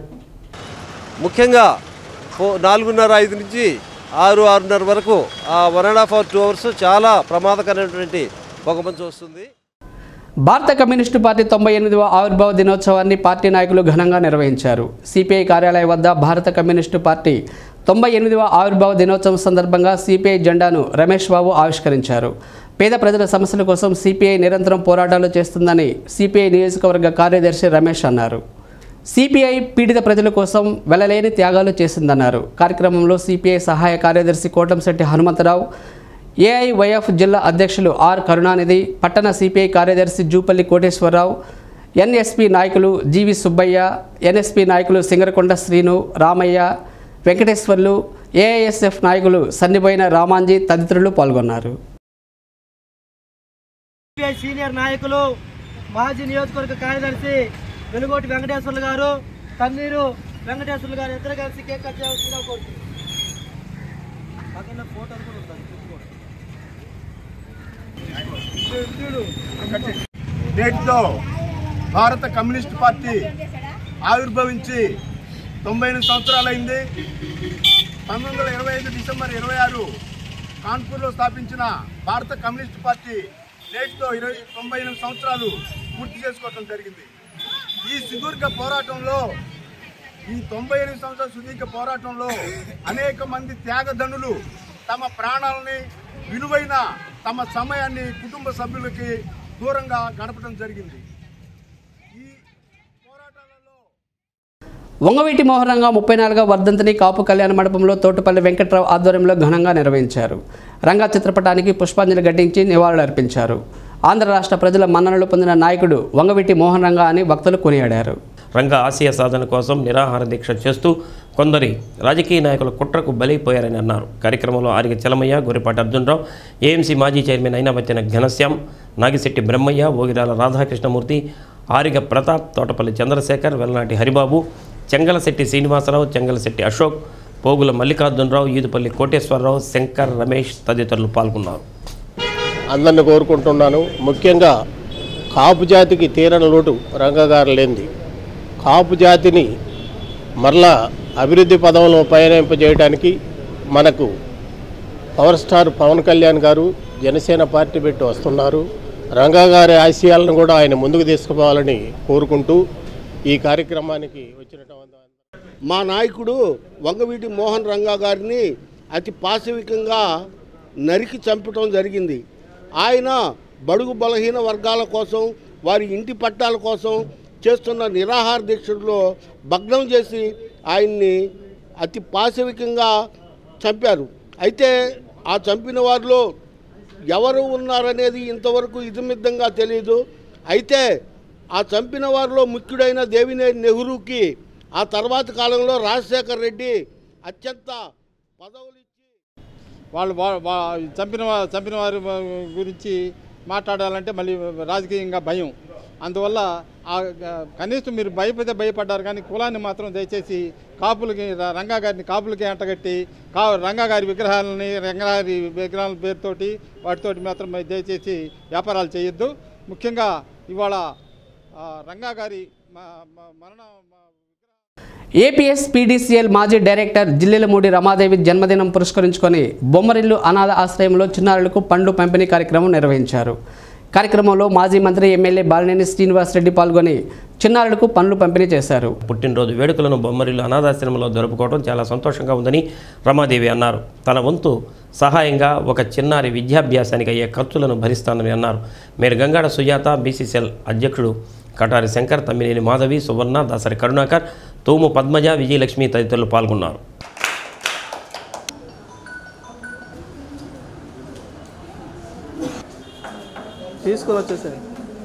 ముఖ్యంగా ఫో నాలుగున్నర ఐదు నుంచి ఆరు ఆరున్నర వరకు ఆ one and half hour two hours చాలా ప్రమాదకరమైనటువంటి పొగమంచు వస్తుంది భారత కమ్యూనిస్టు పార్టీ తొంభై ఎనిమిదవ ఆవిర్భావ దినోత్సవాన్ని పార్టీ నాయకులు ఘనంగా నిర్వహించారు సిపిఐ కార్యాలయం వద్ద భారత కమ్యూనిస్టు పార్టీ తొంభై ఎనిమిదవ ఆవిర్భావ దినోత్సవం సందర్భంగా సిపిఐ జెండాను రమేష్ బాబు ఆవిష్కరించారు పేద ప్రజల సమస్యల కోసం సిపిఐ నిరంతరం పోరాటాలు చేస్తుందని సిపిఐ నియోజకవర్గ కార్యదర్శి రమేష్ అన్నారు సిపిఐ పీడిత ప్రజల కోసం వెలలేని త్యాగాలు చేసిందన్నారు కార్యక్రమంలో సిపిఐ సహాయ కార్యదర్శి కోటంశెట్టి హనుమంతరావు ఏఐవైఎఫ్ జిల్లా అధ్యక్షులు ఆర్ కరుణానిధి పట్టణ సిపిఐ కార్యదర్శి జూపల్లి కోటేశ్వరరావు ఎన్ఎస్పి నాయకులు జీవి సుబ్బయ్య ఎన్ఎస్పి నాయకులు సింగరకొండ శ్రీను రామయ్య వెంకటేశ్వర్లు ఏఐఎస్ఎఫ్ నాయకులు సన్నిపోయిన రామాంజీ తదితరులు పాల్గొన్నారు సిపిఐ సీనియర్ నాయకులు మాజీ నియోజకవర్గ కార్యదర్శి వెలుగోటి వెంకటేశ్వర్లు గారు తన్నీరు వెంకటేశ్వర్లు గారు ఇద్దరు కలిసి కేక్ కట్ చేయాల్సిందిగా కోరుతున్నాను పక్కన ఫోటోలు కూడా ఉంటాయి నేటితో భారత కమ్యూనిస్ట్ పార్టీ ఆవిర్భవించి తొంభై ఎనిమిది సంవత్సరాలైంది పంతొమ్మిది వందల ఇరవై ఐదు డిసెంబర్ ఇరవై ఆరు కాన్పూర్లో స్థాపించిన భారత కమ్యూనిస్ట్ పార్టీ నేటితో ఇరవై తొంభై ఎనిమిది సంవత్సరాలు పూర్తి చేసుకోవడం జరిగింది ఈ సుదీర్ఘ పోరాటంలో ఈ తొంభై ఎనిమిది సంవత్సరాల సుదీర్ఘ పోరాటంలో అనేక మంది త్యాగదనులు తమ ప్రాణాలని విలువైన తమ సమయాన్ని కుటుంబ సభ్యులకి దూరంగా గడపడం జరిగింది వంగవీటి మోహనంగా ముప్పై నాలుగవ వర్ధంతిని కాపు కళ్యాణ మండపంలో తోటపల్లి వెంకట్రావు ఆధ్వర్యంలో ఘనంగా నిర్వహించారు రంగా చిత్రపటానికి పుష్పాంజలి ఘటించి నివాళులర్పించారు ఆంధ్ర రాష్ట్ర ప్రజల మన్ననలు పొందిన నాయకుడు వంగవీటి మోహన్ రంగా అని భక్తులు కొనియాడారు రంగ ఆశయ సాధన కోసం నిరాహార దీక్ష చేస్తూ కొందరి రాజకీయ నాయకుల కుట్రకు బలైపోయారని అన్నారు కార్యక్రమంలో ఆరిగ చలమయ్య గొర్రెపాటి అర్జునరావు ఏఎంసీ మాజీ చైర్మన్ అయినవచ్చిన ఘనశ్యాం నాగిశెట్టి బ్రహ్మయ్య ఓగిరాల రాధాకృష్ణమూర్తి ఆరిగ ప్రతాప్ తోటపల్లి చంద్రశేఖర్ వెల్లనాటి హరిబాబు చెంగలశెట్టి శ్రీనివాసరావు చెంగలశెట్టి అశోక్ పోగుల మల్లికార్జునరావు ఈదుపల్లి కోటేశ్వరరావు శంకర్ రమేష్ తదితరులు పాల్గొన్నారు అందరిని కోరుకుంటున్నాను ముఖ్యంగా కాపు జాతికి తీరని లోటు రంగగారు లేనిది కాపు జాతిని మరలా అభివృద్ధి పదంలో పయనింపజేయడానికి మనకు పవర్ స్టార్ పవన్ కళ్యాణ్ గారు జనసేన పార్టీ పెట్టి వస్తున్నారు రంగా గారి ఆశయాలను కూడా ఆయన ముందుకు తీసుకుపోవాలని కోరుకుంటూ ఈ కార్యక్రమానికి వచ్చిన మా నాయకుడు వంగవీటి మోహన్ రంగా గారిని అతి పాశవికంగా నరికి చంపటం జరిగింది ఆయన బడుగు బలహీన వర్గాల కోసం వారి ఇంటి పట్టాల కోసం చేస్తున్న నిరాహార దీక్షలో భగ్నం చేసి ఆయన్ని అతి పాశవికంగా చంపారు అయితే ఆ చంపిన వారిలో ఎవరు ఉన్నారనేది ఇంతవరకు ఇదిమిద్దంగా తెలియదు అయితే ఆ చంపిన వారిలో ముఖ్యుడైన దేవినేని నెహ్రూకి ఆ తర్వాత కాలంలో రాజశేఖర్ రెడ్డి అత్యంత పదవులు వాళ్ళు వా- వా- చంపిన వా- చంపిన వారి గురించి మాట్లాడాలంటే మళ్ళీ రాజకీయంగా భయం అందువల్ల ఆ గ- కనీసం మీరు భయపడితే భయపడ్డారు కానీ కులాన్ని మాత్రం దయచేసి కాపులకి ర- రంగా గారిని కాపులకి అంటగట్టి కా రంగా గారి విగ్రహాలని రంగాగారి విగ్రహాల పేరుతోటి వాటితోటి మాత్రం మీరు దయచేసి వ్యాపారాలు చేయొద్దు ముఖ్యంగా ఇవాళ ఆ, రంగా గారి మ- మ- మరణం ఏపీఎస్ పీడీసీఎల్ మాజీ డైరెక్టర్ జిల్లెలమూడి రమాదేవి జన్మదినం పురస్కరించుకొని బొమ్మరిల్లు అనాథ ఆశ్రయంలో చిన్నారులకు పండ్లు పంపిణీ కార్యక్రమం నిర్వహించారు కార్యక్రమంలో మాజీ మంత్రి ఎమ్మెల్యే బాలినేని శ్రీనివాసరెడ్డి పాల్గొని చిన్నారులకు పండ్లు పంపిణీ చేశారు పుట్టినరోజు వేడుకలను బొమ్మరిల్లు అనాథాశ్రమంలో జరుపుకోవడం చాలా సంతోషంగా ఉందని రమాదేవి అన్నారు తన వంతు సహాయంగా ఒక చిన్నారి విద్యాభ్యాసానికి అయ్యే ఖర్చులను భరిస్తానని అన్నారు మేరు గంగాడ సుజాత బీసీసీఎల్ అధ్యక్షుడు కటారి శంకర్ తమ్మినేని మాధవి సువర్ణ దాసరి కరుణాకర్ తూము పద్మజ విజయలక్ష్మి తదితరులు పాల్గొన్నారు తీసుకొని వచ్చేసారు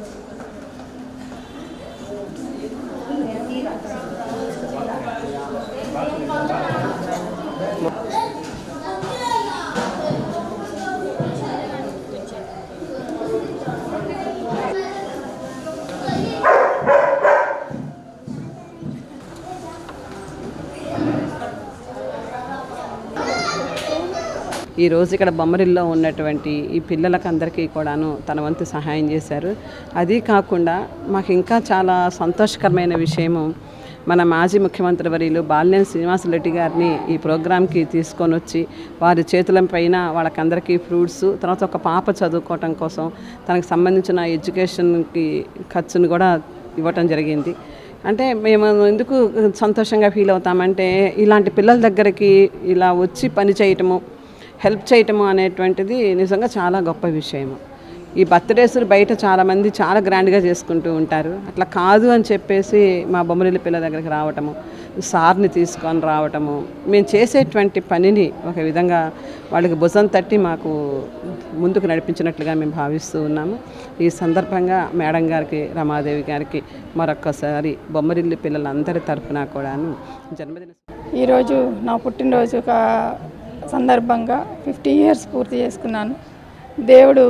ఈరోజు ఇక్కడ బొమ్మరిల్లో ఉన్నటువంటి ఈ పిల్లలకు అందరికీ కూడాను తన వంతు సహాయం చేశారు అది కాకుండా మాకు ఇంకా చాలా సంతోషకరమైన విషయము మన మాజీ ముఖ్యమంత్రి వర్యులు బాలినేని శ్రీనివాసరెడ్డి గారిని ఈ ప్రోగ్రాంకి తీసుకొని వచ్చి వారి చేతుల పైన వాళ్ళకందరికీ ఫ్రూట్స్ తర్వాత ఒక పాప చదువుకోవటం కోసం తనకు సంబంధించిన ఎడ్యుకేషన్కి ఖర్చును కూడా ఇవ్వటం జరిగింది అంటే మేము ఎందుకు సంతోషంగా ఫీల్ అవుతామంటే ఇలాంటి పిల్లల దగ్గరికి ఇలా వచ్చి పని చేయటము హెల్ప్ చేయటము అనేటువంటిది నిజంగా చాలా గొప్ప విషయము ఈ బర్త్డేస్ బయట చాలామంది చాలా గ్రాండ్గా చేసుకుంటూ ఉంటారు అట్లా కాదు అని చెప్పేసి మా బొమ్మరిల్లి పిల్లల దగ్గరికి రావటము సార్ని తీసుకొని రావటము మేము చేసేటువంటి పనిని ఒక విధంగా వాళ్ళకి భుజం తట్టి మాకు ముందుకు నడిపించినట్లుగా మేము భావిస్తూ ఉన్నాము ఈ సందర్భంగా మేడం గారికి రమాదేవి గారికి మరొక్కసారి బొమ్మరిల్లి పిల్లలందరి తరఫున కూడాను జన్మదిన ఈరోజు నా పుట్టినరోజు ఒక సందర్భంగా ఫిఫ్టీ ఇయర్స్ పూర్తి చేసుకున్నాను దేవుడు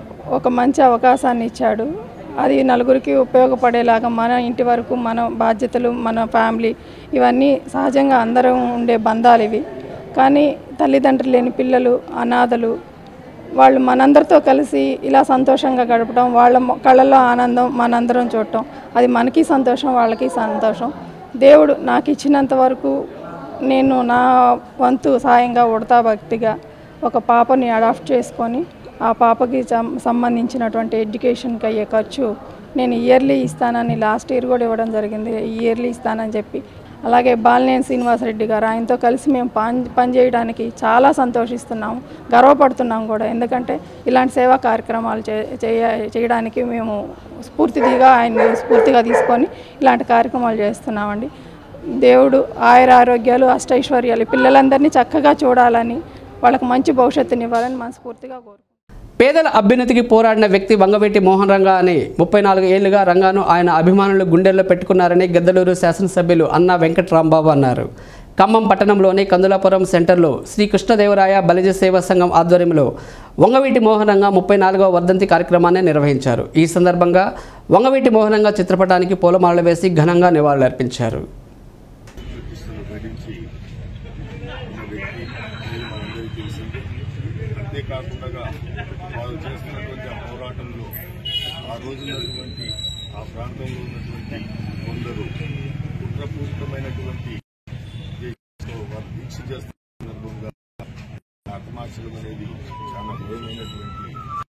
ఒక మంచి అవకాశాన్ని ఇచ్చాడు అది నలుగురికి ఉపయోగపడేలాగా మన ఇంటి వరకు మన బాధ్యతలు మన ఫ్యామిలీ ఇవన్నీ సహజంగా అందరం ఉండే బంధాలు ఇవి కానీ తల్లిదండ్రులు లేని పిల్లలు అనాథలు వాళ్ళు మనందరితో కలిసి ఇలా సంతోషంగా గడపడం వాళ్ళ మొ- కళ్ళల్లో ఆనందం మనందరం చూడటం అది మనకి సంతోషం వాళ్ళకి సంతోషం దేవుడు నాకు ఇచ్చినంత వరకు నేను నా వంతు సాయంగా ఉడతా భక్తిగా ఒక పాపని అడాప్ట్ చేసుకొని ఆ పాపకి సం- సంబంధించినటువంటి ఎడ్యుకేషన్కి అయ్యే ఖర్చు నేను ఇయర్లీ ఇస్తానని లాస్ట్ ఇయర్ కూడా ఇవ్వడం జరిగింది ఇయర్లీ ఇస్తానని చెప్పి అలాగే బాలినేని శ్రీనివాసరెడ్డి గారు ఆయనతో కలిసి మేము పని పనిచేయడానికి చాలా సంతోషిస్తున్నాము గర్వపడుతున్నాం కూడా ఎందుకంటే ఇలాంటి సేవా కార్యక్రమాలు చే చేయ- చేయడానికి మేము స్ఫూర్తిగా ఆయన్ని స్ఫూర్తిగా తీసుకొని ఇలాంటి కార్యక్రమాలు చేస్తున్నామండి దేవుడు ఆయుర ఆరోగ్యాలు అష్టైశ్వర్యాలు ఈ పిల్లలందరినీ చక్కగా చూడాలని వాళ్ళకి మంచి భవిష్యత్తునివ్వాలని మనస్ఫూర్తిగా కోరుకుంటున్నాను పేదల అభ్యున్నతికి పోరాడిన వ్యక్తి వంగవీటి మోహన్ రంగా అని ముప్పై నాలుగు ఏళ్లుగా రంగాను ఆయన అభిమానులు గుండెల్లో పెట్టుకున్నారని గద్దలూరు శాసనసభ్యులు అన్నా వెంకట్రాంబాబు అన్నారు ఖమ్మం పట్టణంలోని కందులాపురం సెంటర్లో శ్రీ కృష్ణదేవరాయ బలిజ సేవా సంఘం ఆధ్వర్యంలో వంగవీటి మోహనంగా ముప్పై నాలుగవ వర్ధంతి కార్యక్రమాన్ని నిర్వహించారు ఈ సందర్భంగా వంగవీటి మోహనంగా చిత్రపటానికి పూలమాలలు వేసి ఘనంగా నివాళులర్పించారు ప్రతిష్టలు భరించి ఉన్న వ్యక్తి అనేది మనందరికీ తెలిసిందే అంతేకాకుండా వారు చేస్తున్నటువంటి ఆ పోరాటంలో ఆ రోజు ఉన్నటువంటి ఆ ప్రాంతంలో ఉన్నటువంటి కొందరు కుట్రపూరితమైనటువంటి ఉద్దేశంతో వారు దీక్ష చేస్తున్న సందర్భంగా ఆత్మాచలం అనేది చాలా భయమైనటువంటి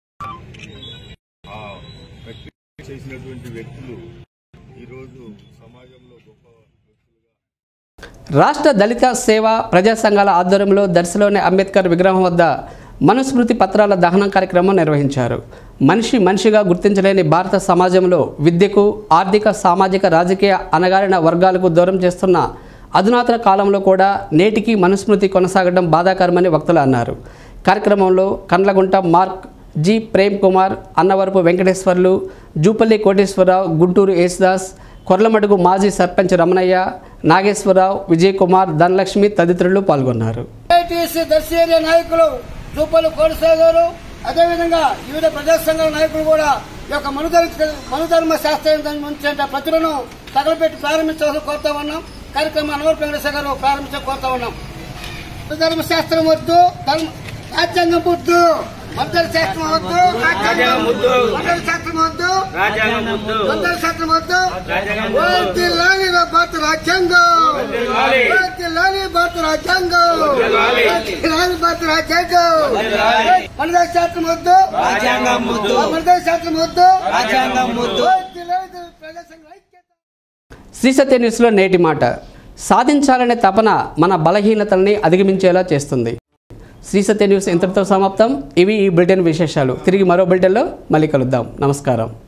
ఆ ప్రక్రియ చేసినటువంటి వ్యక్తులు ఈరోజు సమాజంలో గొప్ప రాష్ట్ర దళిత సేవ ప్రజా సంఘాల ఆధ్వర్యంలో దర్శిలోని అంబేద్కర్ విగ్రహం వద్ద మనుస్మృతి పత్రాల దహనం కార్యక్రమం నిర్వహించారు మనిషి మనిషిగా గుర్తించలేని భారత సమాజంలో విద్యకు ఆర్థిక సామాజిక రాజకీయ అనగారిన వర్గాలకు దూరం చేస్తున్న అధునాతన కాలంలో కూడా నేటికి మనుస్మృతి కొనసాగడం బాధాకరమని వక్తలు అన్నారు కార్యక్రమంలో కండ్లగుంట మార్క్ జి ప్రేమ్ కుమార్ అన్నవరపు వెంకటేశ్వర్లు జూపల్లి కోటేశ్వరరావు గుంటూరు యేసుదాస్ కొర్లమడుగు మాజీ సర్పంచ్ రమణయ్య నాగేశ్వరరావు విజయ్ కుమార్ ధనలక్ష్మి తదితరులు పాల్గొన్నారు ఐటీసీ దర్శి ఏరియా నాయకులు చూపల్లి కోడిసాయి గారు అదేవిధంగా వివిధ ప్రజా సంఘాల నాయకులు కూడా ఈ యొక్క మనుధర్మ మనుధర్మ శాస్త్ర ప్రతులను తగలపెట్టి ప్రారంభించాలని కోరుతా ఉన్నాం కార్యక్రమం అనవర్ వెంకటేశ్వర గారు ప్రారంభించ కోరుతా ఉన్నాం మనుధర్మ శాస్త్రం వద్దు ధర్మ రాజ్యాంగం వద్దు మనుధర్మ శాస్త్రం వద్దు రాజ్యాంగం వద్దు మనుధర్మ శాస్త్రం వద్దు రాజ్యాంగం వద్దు. మనుధర్మ శాస్త్రం వద్దు రాజ్యాంగం వద్దు. వర్ధిల్లాలి భారత రాజ్యాంగం వర్ధిల్లాలి. వర్ధిల్లాలి భారత రాజ్యాంగం వర్ధిల్లాలి. వర్ధిల్లాలి భారత రాజ్యాంగం వర్ధిల్లాలి. మనుధర్మ శాస్త్రం వద్దు రాజ్యాంగం వద్దు. మనుధర్మ శాస్త్రం వద్దు రాజ్యాంగం వద్దు. వర్ధిల్లాలి ప్రజా సంఘం శ్రీ సత్య న్యూస్లో నేటి మాట సాధించాలనే తపన మన బలహీనతల్ని అధిగమించేలా చేస్తుంది శ్రీ సత్య న్యూస్ ఇంతటితో సమాప్తం ఇవి ఈ బులెటిన్ విశేషాలు తిరిగి మరో బులెటిన్లో మళ్ళీ కలుద్దాం నమస్కారం